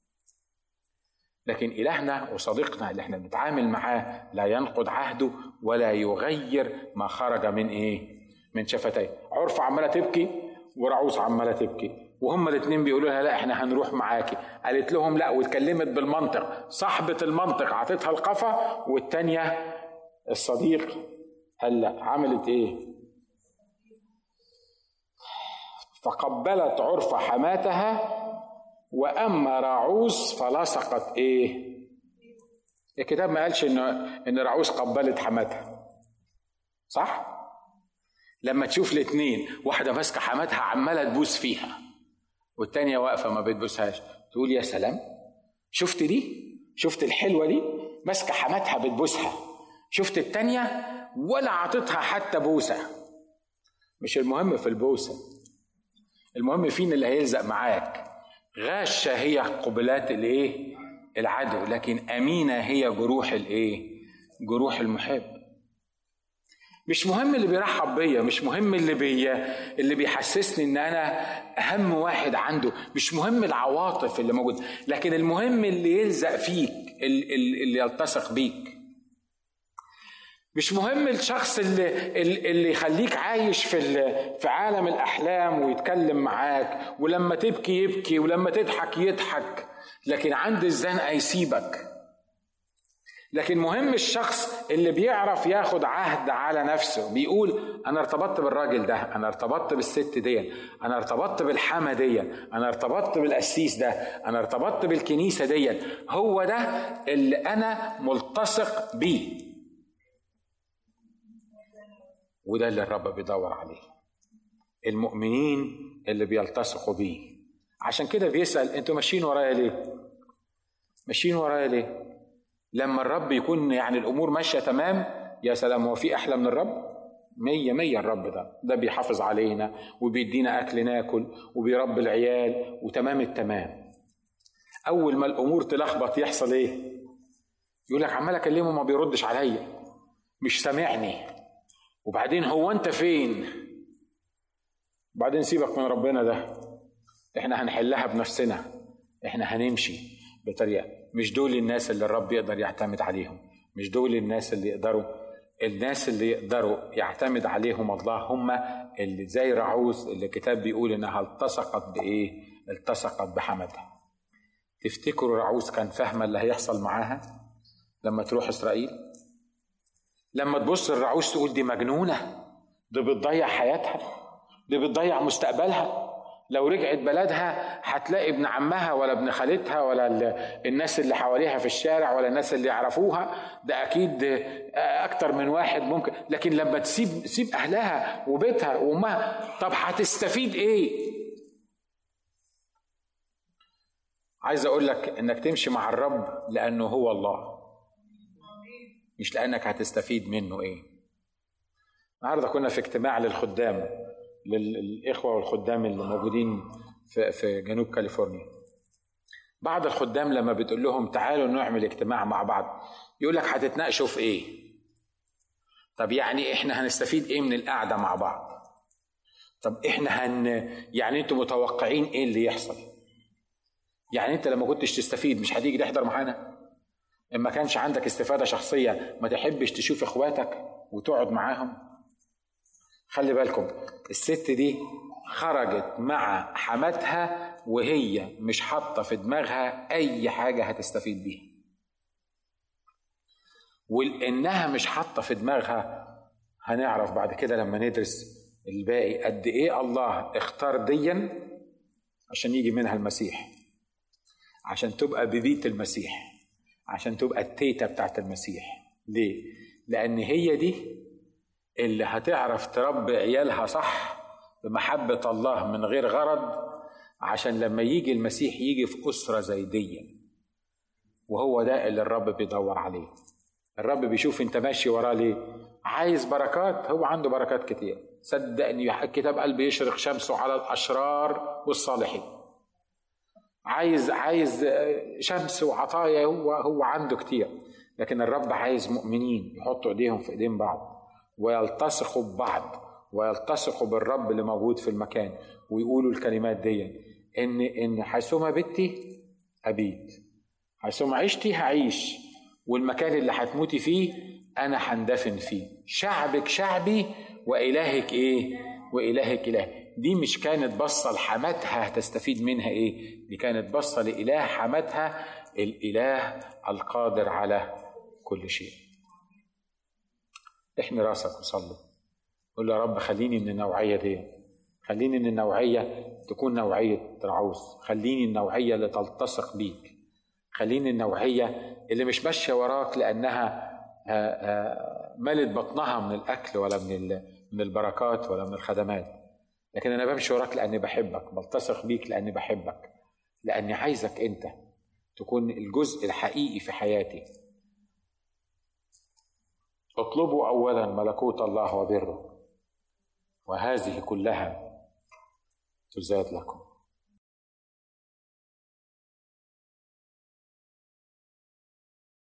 لكن إلهنا وصديقنا اللي احنا بنتعامل معاه لا ينقض عهده ولا يغير ما خرج من ايه؟ من شفتيه، عرف عماله تبكي ورعوس عماله تبكي، وهما الاثنين بيقولوا لها لا احنا هنروح معاكي قالت لهم لا واتكلمت بالمنطق صاحبة المنطق عطتها القفا والتانية الصديق هلا عملت ايه فقبلت عرف حماتها واما راعوس فلصقت ايه الكتاب ما قالش ان ان راعوس قبلت حماتها صح لما تشوف الاثنين واحده ماسكه حماتها عماله تبوس فيها والتانية واقفة ما بتبوسهاش تقول يا سلام شفت دي شفت الحلوة دي ماسكة حماتها بتبوسها شفت التانية ولا عطتها حتى بوسة مش المهم في البوسة المهم فين اللي هيلزق معاك غاشة هي قبلات الايه العدو لكن أمينة هي جروح الايه جروح المحب مش مهم اللي بيرحب بيا مش مهم اللي بي اللي بيحسسني ان انا اهم واحد عنده مش مهم العواطف اللي موجود لكن المهم اللي يلزق فيك اللي يلتصق بيك مش مهم الشخص اللي اللي يخليك عايش في في عالم الاحلام ويتكلم معاك ولما تبكي يبكي ولما تضحك يضحك لكن عند الزنقه يسيبك لكن مهم الشخص اللي بيعرف ياخد عهد على نفسه بيقول انا ارتبطت بالراجل ده انا ارتبطت بالست دي انا ارتبطت بالحما دي انا ارتبطت بالقسيس ده انا ارتبطت بالكنيسه دي هو ده اللي انا ملتصق بيه وده اللي الرب بيدور عليه المؤمنين اللي بيلتصقوا بيه عشان كده بيسأل انتوا ماشيين ورايا ليه ماشيين ورايا ليه لما الرب يكون يعني الامور ماشيه تمام يا سلام هو في احلى من الرب مية مية الرب ده ده بيحافظ علينا وبيدينا أكل ناكل وبيربي العيال وتمام التمام أول ما الأمور تلخبط يحصل إيه؟ يقول لك عمال أكلمه ما بيردش عليا مش سامعني وبعدين هو أنت فين؟ بعدين سيبك من ربنا ده احنا هنحلها بنفسنا احنا هنمشي بطريقه مش دول الناس اللي الرب يقدر يعتمد عليهم مش دول الناس اللي يقدروا الناس اللي يقدروا يعتمد عليهم الله هم اللي زي رعوز اللي الكتاب بيقول انها التصقت بايه التصقت بحمدها تفتكروا رعوز كان فاهمه اللي هيحصل معاها لما تروح اسرائيل لما تبص الرعوز تقول دي مجنونه دي بتضيع حياتها دي بتضيع مستقبلها لو رجعت بلدها هتلاقي ابن عمها ولا ابن خالتها ولا الناس اللي حواليها في الشارع ولا الناس اللي يعرفوها ده اكيد اكتر من واحد ممكن لكن لما تسيب تسيب اهلها وبيتها وامها طب هتستفيد ايه عايز اقول لك انك تمشي مع الرب لانه هو الله مش لانك هتستفيد منه ايه النهارده كنا في اجتماع للخدام للاخوه والخدام اللي موجودين في في جنوب كاليفورنيا بعض الخدام لما بتقول لهم تعالوا نعمل اجتماع مع بعض يقول لك هتتناقشوا في ايه طب يعني احنا هنستفيد ايه من القعده مع بعض طب احنا هن يعني انتوا متوقعين ايه اللي يحصل يعني انت لما كنتش تستفيد مش هتيجي تحضر معانا ان ما كانش عندك استفاده شخصيه ما تحبش تشوف اخواتك وتقعد معاهم خلي بالكم الست دي خرجت مع حماتها وهي مش حاطه في دماغها اي حاجه هتستفيد بيها ولانها مش حاطه في دماغها هنعرف بعد كده لما ندرس الباقي قد ايه الله اختار ديا عشان يجي منها المسيح عشان تبقى ببيت المسيح عشان تبقى التيتا بتاعت المسيح ليه لان هي دي اللي هتعرف تربي عيالها صح بمحبة الله من غير غرض عشان لما يجي المسيح يجي في أسرة زي دي وهو ده اللي الرب بيدور عليه الرب بيشوف انت ماشي وراه ليه عايز بركات هو عنده بركات كتير صدقني الكتاب قال بيشرق شمسه على الأشرار والصالحين عايز عايز شمس وعطايا هو هو عنده كتير لكن الرب عايز مؤمنين يحطوا ايديهم في ايدين بعض ويلتصقوا ببعض ويلتصقوا بالرب اللي موجود في المكان ويقولوا الكلمات دي ان ان حيثما بتي ابيت حيثما عشتي هعيش والمكان اللي هتموتي فيه انا هندفن فيه شعبك شعبي والهك ايه والهك اله دي مش كانت بصة لحماتها هتستفيد منها ايه دي كانت بصة لإله حماتها الإله القادر على كل شيء احمي راسك وصلي قول له يا رب خليني من النوعيه دي خليني من النوعيه تكون نوعيه رعوز خليني النوعيه اللي تلتصق بيك خليني النوعيه اللي مش ماشيه وراك لانها ملت بطنها من الاكل ولا من من البركات ولا من الخدمات لكن انا بمشي وراك لاني بحبك بلتصق بيك لاني بحبك لاني عايزك انت تكون الجزء الحقيقي في حياتي اطلبوا اولا ملكوت الله وبره وهذه كلها تزاد لكم